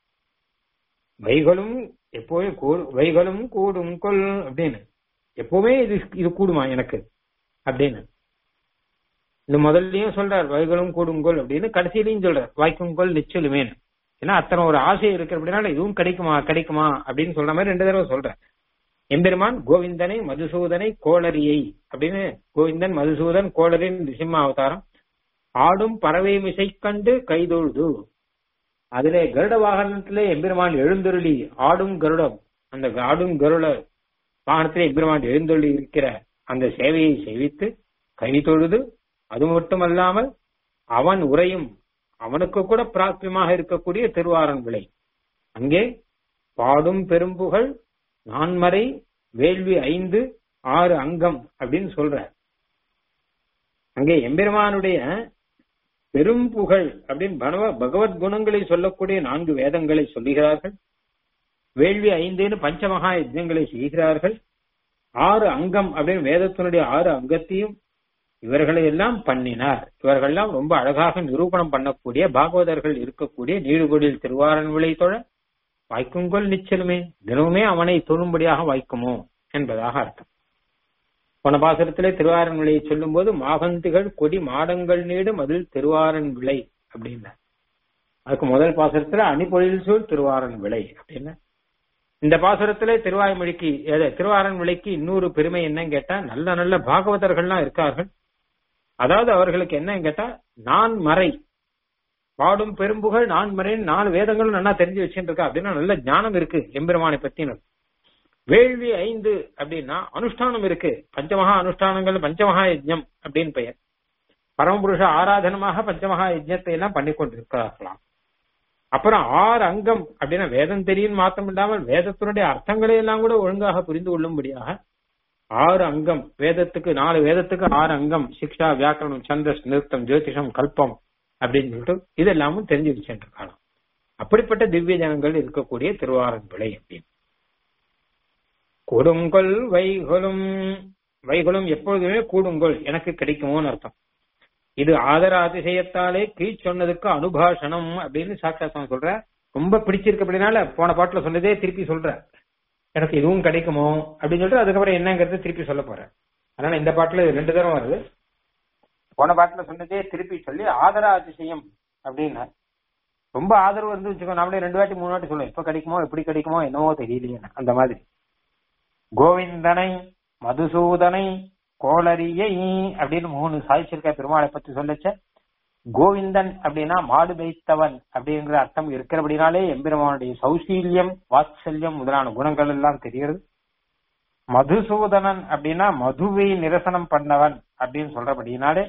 வைகளும் எப்போதும் கூ- வைகளும் கூடும் கொள் அப்படின்னு எப்பவுமே இது இது கூடுமா எனக்கு அப்படின்னு இந்த முதல்லயும் சொல்றார் வைகளும் கூடுங்கோல் அப்படின்னு கடைசியிலையும் சொல்றார் வாய்க்குங்கோல் நிச்சலுமேன்னு ஏன்னா அத்தனை ஒரு ஆசை இருக்கு அப்படின்னால இதுவும் கிடைக்குமா கிடைக்குமா அப்படின்னு சொல்ற மாதிரி ரெண்டு தடவை சொல்றேன் எம்பெருமான் கோவிந்தனை மதுசூதனை கோளரியை அப்படின்னு கோவிந்தன் மதுசூதன் கோளரின் சிம்ம அவதாரம் ஆடும் பறவை மிசை கண்டு கைதொழுது அதிலே கருட வாகனத்திலே எம்பெருமான் எழுந்தருளி ஆடும் கருடம் அந்த ஆடும் கருட வாகனத்திலே எம்பெருமான் எழுந்தருளி இருக்கிற அந்த சேவையை சேவித்து கை தொழுது அது மட்டுமல்லாமல் அவன் உரையும் அவனுக்கு கூட பிராப்தியமாக இருக்கக்கூடிய திருவாரன் விளை அங்கே பாடும் பெரும்புகழ் நான்மறை வேள்வி ஐந்து ஆறு அங்கம் அப்படின்னு சொல்ற அங்கே எம்பெருமானுடைய பெரும் புகழ் அப்படின்னு பகவ- பகவத் குணங்களை சொல்லக்கூடிய நான்கு வேதங்களை சொல்லுகிறார்கள் வேள்வி ஐந்துன்னு பஞ்சமகா யஜ்ஞங்களை செய்கிறார்கள் ஆறு அங்கம் அப்படின்னு வேதத்தினுடைய ஆறு அங்கத்தையும் இவர்களை எல்லாம் பண்ணினார் இவர்கள்லாம் ரொம்ப அழகாக நிரூபணம் பண்ணக்கூடிய பாகவதர்கள் இருக்கக்கூடிய நீடுகொடில் திருவாரன் விளை தொழ வாய்க்குங்கொல் நிச்சலுமே தினமுமே அவனை தொழும்படியாக வாய்க்குமோ என்பதாக அர்த்தம் போன பாசுரத்திலே திருவாரன் விளையை சொல்லும் போது மாகந்திகள் கொடி மாடங்கள் நீடும் அதில் திருவாரன் விளை அப்படின்னா அதுக்கு முதல் பாசுரத்துல அணிபொழில் சூழ் திருவாரன் விளை அப்படின்னா இந்த பாசுரத்திலே திருவாய்மொழிக்கு எது, திருவாரன் விளைக்கு இன்னொரு பெருமை என்னன்னு கேட்டா நல்ல நல்ல பாகவதர்கள்லாம் இருக்கார்கள் அதாவது அவர்களுக்கு என்னன்னு கேட்டா நான் மறை பாடும் பெரும்புகள் நான் மறைன்னு நாலு வேதங்களும் நல்லா தெரிஞ்சு வச்சுட்டு இருக்கா அப்படின்னா நல்ல ஞானம் இருக்கு எம்பெருமானை பத்தின வேள்வி ஐந்து அப்படின்னா அனுஷ்டானம் இருக்கு பஞ்சமகா அனுஷ்டானங்கள் பஞ்சமகா யஜ்ஞம் அப்படின்னு பெயர் பரமபுருஷ ஆராதனமாக பஞ்சமகா யஜ்ஞத்தை எல்லாம் பண்ணி கொண்டிருக்கிறார்களாம் அப்புறம் ஆறு அங்கம் அப்படின்னா வேதம் தெரியும் மாத்திரம் இல்லாமல் வேதத்தினுடைய அர்த்தங்களை எல்லாம் கூட ஒழுங்காக புரிந்து கொள்ளும்படியாக ஆறு அங்கம் வேதத்துக்கு நாலு வேதத்துக்கு ஆறு அங்கம் சிக்ஷா வியாக்கரணம் சந்தஸ் நிறுத்தம் ஜோதிஷம் கல்பம் அப்படின்னு சொல்லிட்டு இதெல்லாமும் தெரிஞ்சு வச்சுருக்காங்க அப்படிப்பட்ட திவ்ய ஜனங்கள் இருக்கக்கூடிய திருவாரன் பிழை அப்படின்னு கொடுங்கொல் வைகொலும் வைகுலம் எப்பொழுதுமே கூடுங்கொள் எனக்கு கிடைக்குமோன்னு அர்த்தம் இது ஆதர அதிசயத்தாலே கீழ் சொன்னதுக்கு அனுபாஷணம் அப்படின்னு சாட்சாத்தம் சொல்ற ரொம்ப பிடிச்சிருக்கு அப்படின்னால போன பாட்டுல சொன்னதே திருப்பி சொல்ற எனக்கு இதுவும் கிடைக்குமோ அப்படின்னு சொல்லிட்டு அதுக்கப்புறம் என்னங்கிறது திருப்பி சொல்ல போறேன் அதனால இந்த பாட்டுல இது ரெண்டு தரம் வருது போன பாட்டுல சொன்னதே திருப்பி சொல்லி ஆதர அதிசயம் அப்படின்னா ரொம்ப ஆதரவு இருந்து வச்சுக்கோ நாமளே ரெண்டு வாட்டி மூணு வாட்டி சொல்லுவோம் எப்ப கிடைக்குமோ எப்படி கிடைக்குமோ என்னவோ தெரியலையே அந்த மாதிரி கோவிந்தனை மதுசூதனை கோளரியை அப்படின்னு மூணு சாதிச்சிருக்க பெருமாளை பத்தி சொல்லச்ச கோவிந்தன் அப்படின்னா மாடு வைத்தவன் அப்படிங்கிற அர்த்தம் இருக்கிறபடினாலே எம்பெருமானுடைய சௌசீல்யம் வாத்சல்யம் முதலான குணங்கள் எல்லாம் தெரிகிறது மதுசூதனன் அப்படின்னா மதுவை நிரசனம் பண்ணவன் அப்படின்னு சொல்றபடினாலே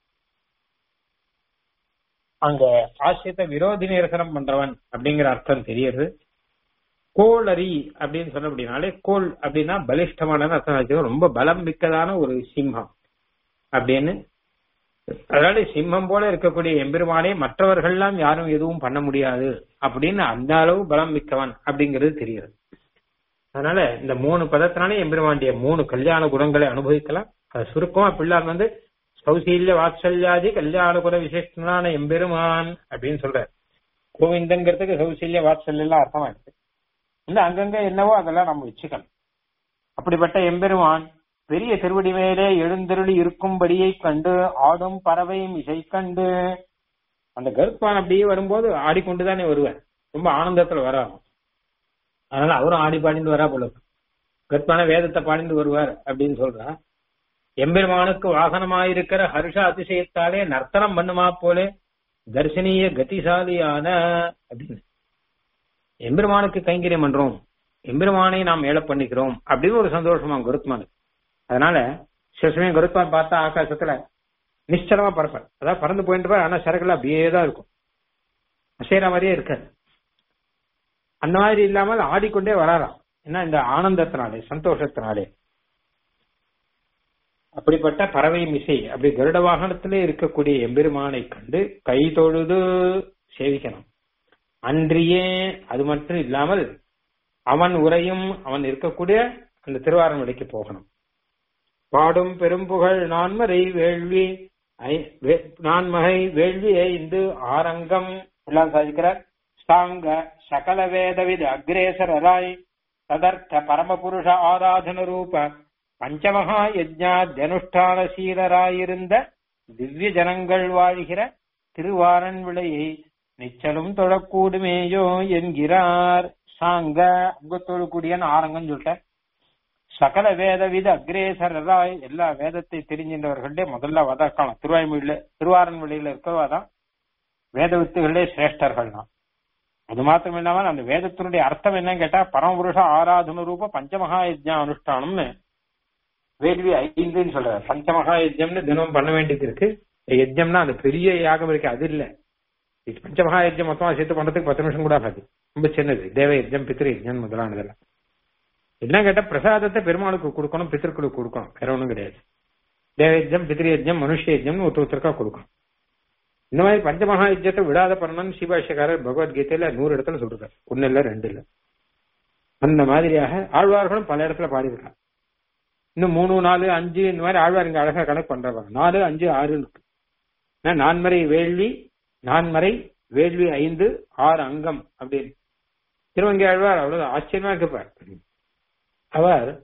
அங்க ஆசியத்தை விரோதி நிரசனம் பண்றவன் அப்படிங்கிற அர்த்தம் தெரியுது கோளரி அப்படின்னு சொன்ன அப்படின்னாலே கோல் அப்படின்னா பலிஷ்டமான அர்த்தம் வச்சுக்கோ ரொம்ப பலம் மிக்கதான ஒரு சிம்மம் அப்படின்னு அதனால சிம்மம் போல இருக்கக்கூடிய எம்பெருமானே மற்றவர்கள்லாம் யாரும் எதுவும் பண்ண முடியாது அப்படின்னு அந்த அளவு பலம் மிக்கவன் அப்படிங்கிறது தெரியுது அதனால இந்த மூணு பதத்தினாலே எம்பெருமாண்டிய மூணு கல்யாண குணங்களை அனுபவிக்கலாம் அது சுருக்கமா பிள்ளார் வந்து சௌசீல்ய வாத்சல்யாதி கல்யாண குண விசேஷனான எம்பெருமான் அப்படின்னு சொல்ற கோவிந்தங்கிறதுக்கு சௌசீல்ய வாத்சல்யம் எல்லாம் அர்த்தமாயிடுது இல்ல அங்கங்க என்னவோ அதெல்லாம் நம்ம வச்சுக்கணும் அப்படிப்பட்ட எம்பெருமான் பெரிய திருவடி மேலே எழுந்தருளி இருக்கும்படியை கண்டு ஆடும் பறவை இசை கண்டு அந்த கருப்பான் அப்படியே வரும்போது ஆடிக்கொண்டுதானே வருவார் ரொம்ப ஆனந்தத்துல வராரு அதனால அவரும் ஆடி பாடிந்து வரா போல கருப்பான வேதத்தை பாடிந்து வருவார் அப்படின்னு சொல்றா எம்பெருமானுக்கு வாகனமாயிருக்கிற ஹர்ஷ அதிசயத்தாலே நர்த்தனம் பண்ணுமா போலே தர்சனீய கதிசாலியான அப்படின்னு எம்பெருமானுக்கு கைங்கரியம் பண்றோம் எம்பெருமானை நாம் ஏழ பண்ணிக்கிறோம் அப்படின்னு ஒரு சந்தோஷமா கருத்மானுக்கு அதனால சில சமயம் கருத்மான் பார்த்தா ஆகாசத்துல நிச்சலமா பறப்பார் அதாவது பறந்து போயிட்டு இருப்பார் ஆனா சரக்குல அப்படியே தான் இருக்கும் அசைற மாதிரியே இருக்காது அந்த மாதிரி இல்லாமல் ஆடிக்கொண்டே வராராம் ஏன்னா இந்த ஆனந்தத்தினாலே சந்தோஷத்தினாலே அப்படிப்பட்ட பறவை மிசை அப்படி கருட வாகனத்திலே இருக்கக்கூடிய எம்பெருமானை கண்டு கை தொழுது சேவிக்கணும் அன்றியே அது மட்டும் இல்லாமல் அவன் உரையும் அவன் இருக்கக்கூடிய அந்த திருவாரூரைக்கு போகணும் பாடும் பெரும்புகழ் நான்மறை வேள்வி ஐ- வே- நான்மகை வேள்வி ஐந்து ஆரங்கம் எல்லாம் சாதிக்கிறார் சாங்க சகல வேதவித அக்ரேசரராய் ததர்த்த பரமபுருஷ ஆராதன ரூப பஞ்சமகா யஜ்ஞாத்யனுஷ்டானசீலராயிருந்த திவ்ய ஜனங்கள் வாழ்கிற திருவாரன் விளையை நிச்சலும் தொழக்கூடுமேயோ என்கிறார் சாங்க அங்கத்தோடு கூடியன்னு ஆரங்கன்னு சொல்லிட்டேன் சகல வேத வித அக்ரேசரராய் எல்லா வேதத்தை தெரிஞ்சின்றவர்களே முதல்ல வதக்கலாம் திருவாய்மொழியில திருவாரன் வெளியில இருக்கிறவாதான் வேத வித்துகளே சிரேஷ்டர்கள் தான் அது மாத்திரம் இல்லாமல் அந்த வேதத்தினுடைய அர்த்தம் என்னன்னு கேட்டா பரமபுருஷ ஆராதன ரூப பஞ்சமகா யஜ்ஞா அனுஷ்டானம்னு வேள்வி ஐந்துன்னு சொல்றாரு பஞ்சமகா யஜ்யம்னு தினம் பண்ண வேண்டியது இருக்கு யஜ்யம்னா அந்த பெரிய யாகம் இருக்கு அது இல்ல இது பஞ்சமகா யஜ்யம் மொத்தமா சேர்த்து பண்றதுக்கு பத்து நிமிஷம் கூட ஆகாது ரொம்ப சின்னது தேவ யஜ்யம் பித்திரு யஜ்யம் முதலானதெல்லாம் என்ன கேட்டா பிரசாதத்தை பெருமாளுக்கு கொடுக்கணும் பித்திருக்களுக்கு கொடுக்கணும் வேற ஒண்ணும் கிடையாது தேவ யஜ்யம் பித்திரு யஜ்யம் மனுஷ யஜ்யம்னு ஒருத்தர் ஒருத்தருக்கா கொடுக்கணும் இந்த மாதிரி பஞ்சமகா யஜ்யத்தை விடாத பண்ணணும்னு சிவாஷக்காரர் பகவத்கீதையில நூறு இடத்துல சொல்றாரு ஒன்னு இல்ல ரெண்டு இல்ல அந்த மாதிரியாக ஆழ்வார்களும் பல இடத்துல பாடியிருக்காங்க இன்னும் மூணு நாலு அஞ்சு இந்த மாதிரி ஆழ்வார் இங்க அழகா கணக்கு பண்றாங்க நாலு அஞ்சு ஆறு இருக்கு ஏன்னா நான்மறை வேள்வி நான்மறை வேள்வி ஐந்து ஆறு அங்கம் அப்படின்னு திருவங்கி ஆழ்வார் அவ்வளவு ஆச்சரியமா இருப்பார் அவர்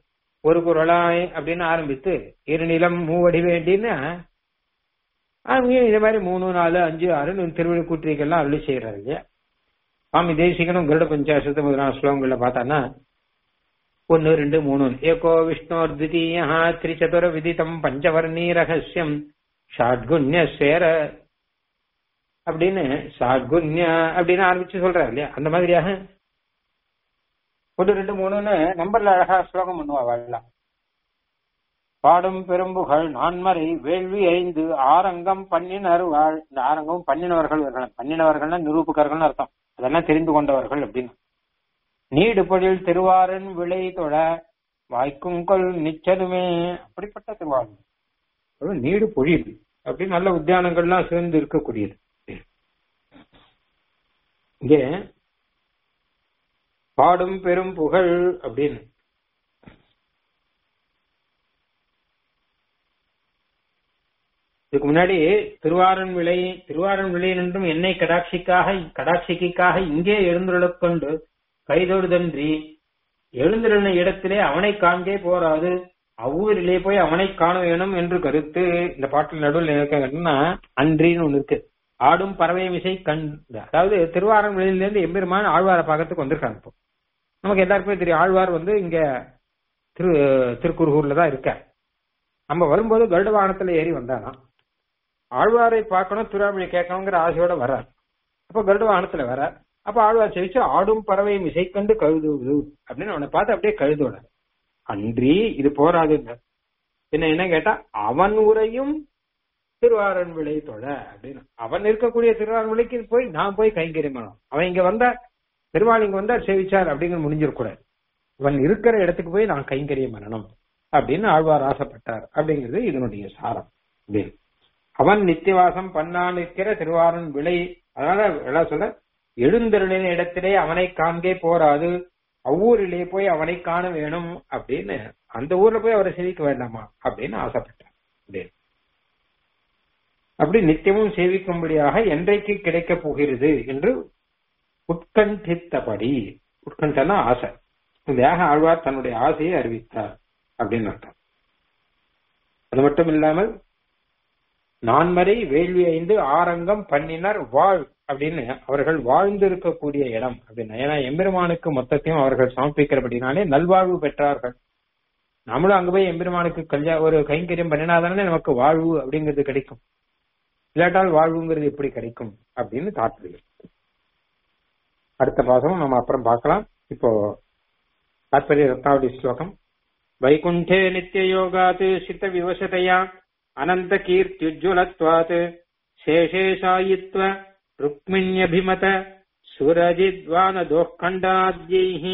ஒரு குரலாய் அப்படின்னு ஆரம்பித்து இருநிலம் மூவடி வேண்டின்னு அங்கேயும் இதே மாதிரி மூணு நாலு அஞ்சு ஆறு திருவிழி கூற்றிகள்லாம் அருளி செய்யறாரு இல்லையா சுவாமி தேசிகனும் கருட பஞ்சாசத்து முதலான ஸ்லோகங்கள்ல பார்த்தான்னா ஒன்னு ரெண்டு மூணு ஏகோ விஷ்ணோர் தித்தீயா திரிச்சதுர விதித்தம் பஞ்சவர்ணீ ரகசியம் ஷாட்குண்ய சேர அப்படின்னு ஷாட்குண்ய அப்படின்னு ஆரம்பிச்சு சொல்றாரு இல்லையா அந்த மாதிரியாக ஒன்று ரெண்டு மூணுன்னு நம்பர்ல அழகா ஸ்லோகம் பண்ணுவா வாழலாம் பாடும் பெரும்புகள் நான்மறை வேள்வி ஐந்து ஆரங்கம் பண்ணினர் வாழ் இந்த ஆரங்கம் பண்ணினவர்கள் இவர்கள் பண்ணினவர்கள்னா நிரூபகர்கள்னு அர்த்தம் அதெல்லாம் தெரிந்து கொண்டவர்கள் அப்படின்னு நீடு பொழில் திருவாரன் விளை தொழ வாய்க்குங்கொள் நிச்சலுமே அப்படிப்பட்ட திருவாரூர் நீடு பொழில் அப்படி நல்ல உத்தியானங்கள்லாம் சேர்ந்து இருக்கக்கூடியது இங்கே பாடும் பெரும் புகழ் அப்படின்னு இதுக்கு முன்னாடி திருவாரன் விளை திருவாரன் விளை என்றும் என்னை கடாட்சிக்காக கடாட்சிக்காக இங்கே எழுந்துள்ளக் கொண்டு கைதொடுதன்றி எழுந்திருந்த இடத்திலே அவனை காண்கே போராது அவ்வூரிலே போய் அவனை காண வேணும் என்று கருத்து இந்த பாட்டில் நடுவில் இருக்கன்னா அன்றின்னு ஒண்ணு இருக்கு ஆடும் பறவை மிசை கண் அதாவது திருவாரன் வெளியிலிருந்து எம்பெருமான் ஆழ்வார பாகத்துக்கு வந்திருக்காங்க இப்போ நமக்கு எல்லாருக்குமே தெரியும் ஆழ்வார் வந்து இங்க திரு திருக்குறுகூர்ல தான் இருக்க நம்ம வரும்போது கருட வாகனத்துல ஏறி வந்தாராம் ஆழ்வாரை பார்க்கணும் திருவாமொழி கேட்கணுங்கிற ஆசையோட வர்றார் அப்ப கருட வாகனத்துல வர்றார் அப்ப ஆழ்வார் செவிச்சு ஆடும் பறவை மிசைக்கண்டு கழுதுவது அப்படின்னு அவனை பார்த்து அப்படியே கழுதோட அன்றி இது போராது என்ன என்ன கேட்டா அவன் உரையும் திருவாரன் விளை தொழ அப்படின்னு அவன் இருக்கக்கூடிய திருவாரன் விலைக்கு போய் நான் போய் கைங்கரியமானோம் அவன் இங்க வந்தா திருவாள் இங்க வந்தா சேவிச்சார் அப்படிங்கிற முடிஞ்சிடக்கூடாது இவன் இருக்கிற இடத்துக்கு போய் நான் கைங்கரியம் பண்ணணும் அப்படின்னு ஆழ்வார் ஆசைப்பட்டார் அப்படிங்கிறது இதனுடைய சாரம் அப்படின்னு அவன் நித்தியவாசம் பண்ணான் இருக்கிற திருவாரன் விளை அதனால எல்லாம் சொல்ல எழுந்தருளின இடத்திலே அவனை காண்கே போராது அவ்வூரிலே போய் அவனை காண வேணும் அப்படின்னு அந்த ஊர்ல போய் அவரை சேவிக்க வேண்டாமா அப்படின்னு ஆசைப்பட்டார் அப்படின்னு அப்படி நித்தியமும் சேவிக்கும்படியாக என்றைக்கு கிடைக்க போகிறது என்று உட்கண்டித்தபடி உட்கண்டனா ஆசை வேக ஆழ்வார் தன்னுடைய ஆசையை அறிவித்தார் அப்படின்னு அர்த்தம் அது மட்டும் இல்லாமல் நான்மறை வேள்வி ஐந்து ஆரங்கம் பண்ணினர் வாழ் அப்படின்னு அவர்கள் வாழ்ந்து இருக்கக்கூடிய இடம் அப்படின்னு ஏன்னா எம்பெருமானுக்கு மொத்தத்தையும் அவர்கள் சமர்ப்பிக்கிறபடினாலே நல்வாழ்வு பெற்றார்கள் நம்மளும் அங்க போய் எம்பெருமானுக்கு கல்யா ஒரு கைங்கரியம் பண்ணினாதானே நமக்கு வாழ்வு அப்படிங்கிறது கிடைக்கும் இல்லாட்டால் வாழ்வுங்கிறது எப்படி கிடைக்கும் அப்படின்னு தாற்பயம் அடுத்த பாசம் நம்ம அப்புறம் பார்க்கலாம் இப்போ தாற்பரிய ரத்னாவளி ஸ்லோகம் வைகுண்டே நித்திய யோகாத் சித்த விவசதையா அனந்த கீர்த்தியுஜ்வலத்வாத் சேஷேஷாயித்வ ருக்மிண்யபிமத சுரஜித்வான தோக்கண்டாத்யைः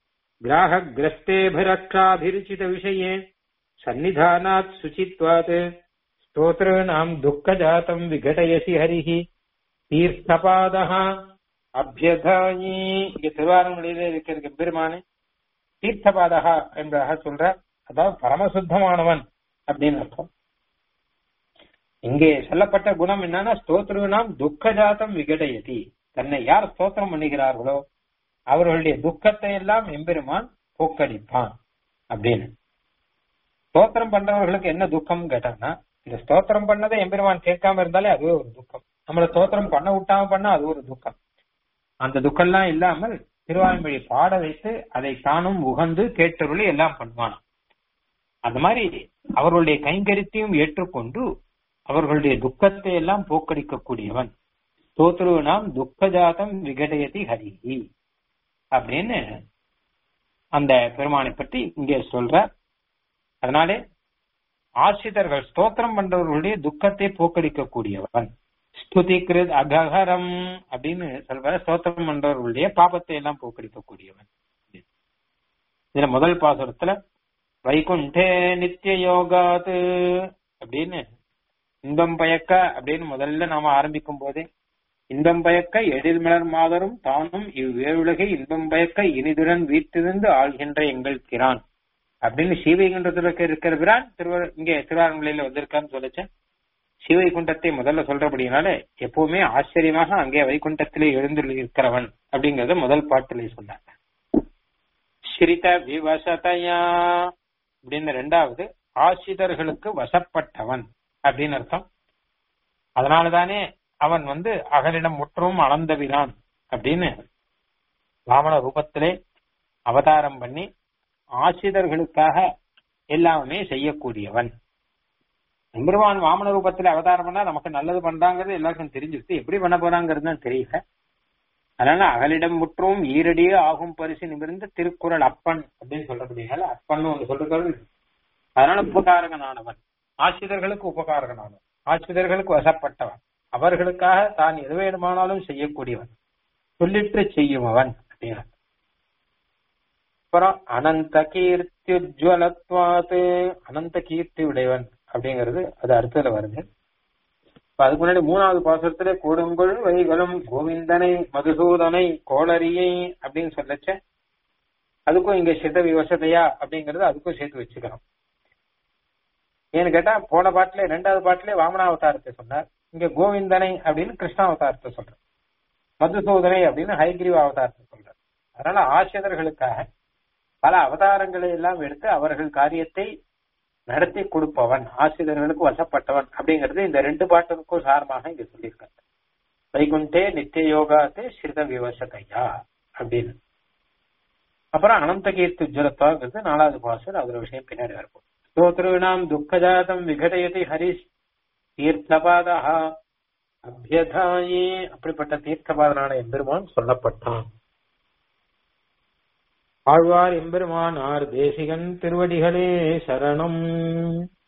ग्राहग्रस्तेभिरक्षाभिरुचित विषये सन्निधानात् शुचित्वात् स्तोत्राणाम् दुःखजातम् विघटयसि हरिः தீர்த்தபாதா அபியதாயி இங்க திருவாரூரிலே இருக்கிற பெருமானே தீர்த்தபாதகா என்பதாக சொல்ற அதாவது பரமசுத்தமானவன் அப்படின்னு அர்த்தம் இங்கே சொல்லப்பட்ட குணம் என்னன்னா ஸ்தோத்ருனாம் துக்கஜாத்தம் விகடயதி தன்னை யார் ஸ்தோத்திரம் பண்ணுகிறார்களோ அவர்களுடைய துக்கத்தை எல்லாம் எம்பெருமான் போக்கடிப்பான் அப்படின்னு ஸ்தோத்திரம் பண்றவர்களுக்கு என்ன துக்கம் கேட்டாங்கன்னா இந்த ஸ்தோத்திரம் பண்ணதை எம்பெருமான் கேட்காம இருந்தாலே அதுவே ஒரு துக்கம் நம்மள ஸ்தோத்திரம் பண்ண விட்டாம பண்ணா அது ஒரு துக்கம் அந்த துக்கம்லாம் இல்லாமல் திருவாய்மொழி பாட வைத்து அதை தானும் உகந்து கேட்டருளி எல்லாம் பண்ணுவான் அந்த மாதிரி அவர்களுடைய கைங்கரித்தையும் ஏற்றுக்கொண்டு அவர்களுடைய துக்கத்தை எல்லாம் போக்கடிக்கக்கூடியவன் ஸ்தோத்ருனாம் துக்கஜாதம் விகடயதி ஹரிஹி அப்படின்னு அந்த பெருமானை பற்றி இங்கே சொல்ற அதனாலே ஆசிரியர்கள் ஸ்தோத்திரம் பண்றவர்களுடைய துக்கத்தை போக்கடிக்கக்கூடியவன் ஸ்துதி கிருத் அகஹரம் அப்படின்னு சொல்ற ஸ்தோத்திரம் பண்றவர்களுடைய பாபத்தை எல்லாம் போக்கடிக்கக்கூடியவன் இதுல முதல் பாசுரத்துல வைகுண்டே நித்திய யோகாது அப்படின்னு இன்பம் பயக்க அப்படின்னு முதல்ல நாம ஆரம்பிக்கும் போதே இன்பம் பயக்க எழில்மலர் மாதரும் தானும் இவ்வேழுலகை இன்பம் பயக்க இனிதுடன் வீட்டிருந்து ஆள்கின்ற எங்கள் கிரான் அப்படின்னு சீவைகுண்டத்துல இருக்கிற பிரான் திருவ இங்க திருவாரூரில வந்திருக்கான்னு சொல்லிச்சேன் சிவைகுண்டத்தை முதல்ல சொல்றபடினால எப்பவுமே ஆச்சரியமாக அங்கே வைகுண்டத்திலே எழுந்து இருக்கிறவன் அப்படிங்கறத முதல் பாட்டிலே சொன்னாங்க ஸ்ரித விவசதையா அப்படின்னு ரெண்டாவது ஆசிரியர்களுக்கு வசப்பட்டவன் அப்படின்னு அர்த்தம் அதனாலதானே அவன் வந்து அகலிடம் முற்றும் அளந்தவிரான் அப்படின்னு வாமன ரூபத்திலே அவதாரம் பண்ணி ஆசிரியர்களுக்காக எல்லாமே செய்யக்கூடியவன் எம்பெருமான் வாமன ரூபத்துல அவதாரம் பண்ணா நமக்கு நல்லது பண்றாங்கிறது எல்லாருக்கும் தெரிஞ்சிருச்சு எப்படி பண்ண போறாங்கிறது தான் தெரியல அதனால அகலிடம் முற்றும் ஈரடியே ஆகும் பரிசு நிமிர்ந்த திருக்குறள் அப்பன் அப்படின்னு சொல்லப்படுகிறாள் அப்பன் ஒன்று சொல்றது அதனால உபகாரகனானவன் ஆசிரியர்களுக்கு உபகாரகனானவன் ஆசிரியர்களுக்கு வசப்பட்டவன் அவர்களுக்காக தான் எது வேணுமானாலும் செய்யக்கூடியவன் சொல்லிட்டு செய்யுமவன் அப்படின்னு அப்புறம் அனந்த கீர்த்தி உஜ்வலத்வாத்து அனந்த கீர்த்தி உடையவன் அப்படிங்கிறது அது அடுத்ததுல வருது இப்ப அதுக்கு முன்னாடி மூணாவது பாசுரத்துல கொடுங்கொள் வைகளும் கோவிந்தனை மதுசூதனை கோளரியை அப்படின்னு சொல்லச்ச அதுக்கும் இங்க சித விவசதையா அப்படிங்கறது அதுக்கும் சேர்த்து வச்சுக்கணும் ஏன்னு கேட்டா போன பாட்டுல ரெண்டாவது பாட்டுல வாமனாவதாரத்தை சொன்னார் இங்க கோவிந்தனை அப்படின்னு கிருஷ்ணாவதாரத்தை சொல்ற மதுசூதனை அப்படின்னு ஹைகிரீவ அவதாரத்தை சொல்றார் அதனால ஆசிரியர்களுக்காக பல அவதாரங்களை எல்லாம் எடுத்து அவர்கள் காரியத்தை நடத்தி கொடுப்பவன் ஆசிரியர்களுக்கு வசப்பட்டவன் அப்படிங்கிறது இந்த ரெண்டு பாட்டுக்கும் சாரமாக இங்க சொல்லியிருக்காங்க வைகுண்டே நித்திய யோகாத்தே ஸ்ரித விவசதையா அப்படின்னு அப்புறம் அனந்த கீர்த்தி உஜ்ஜலத்வாங்கிறது நாலாவது பாசர் அதோட விஷயம் பின்னாடி இருக்கும் ஸ்தோத்ருணாம் துக்கஜாதம் விகடயதி ஹரிஷ் தீர்த்தபாதா அபியதாயே அப்படிப்பட்ட தீர்த்தபாதனான எம்பெருமான் சொல்லப்பட்டான் ஆழ்வார் எம்பெருமானார் தேசிகன் திருவடிகளே சரணம்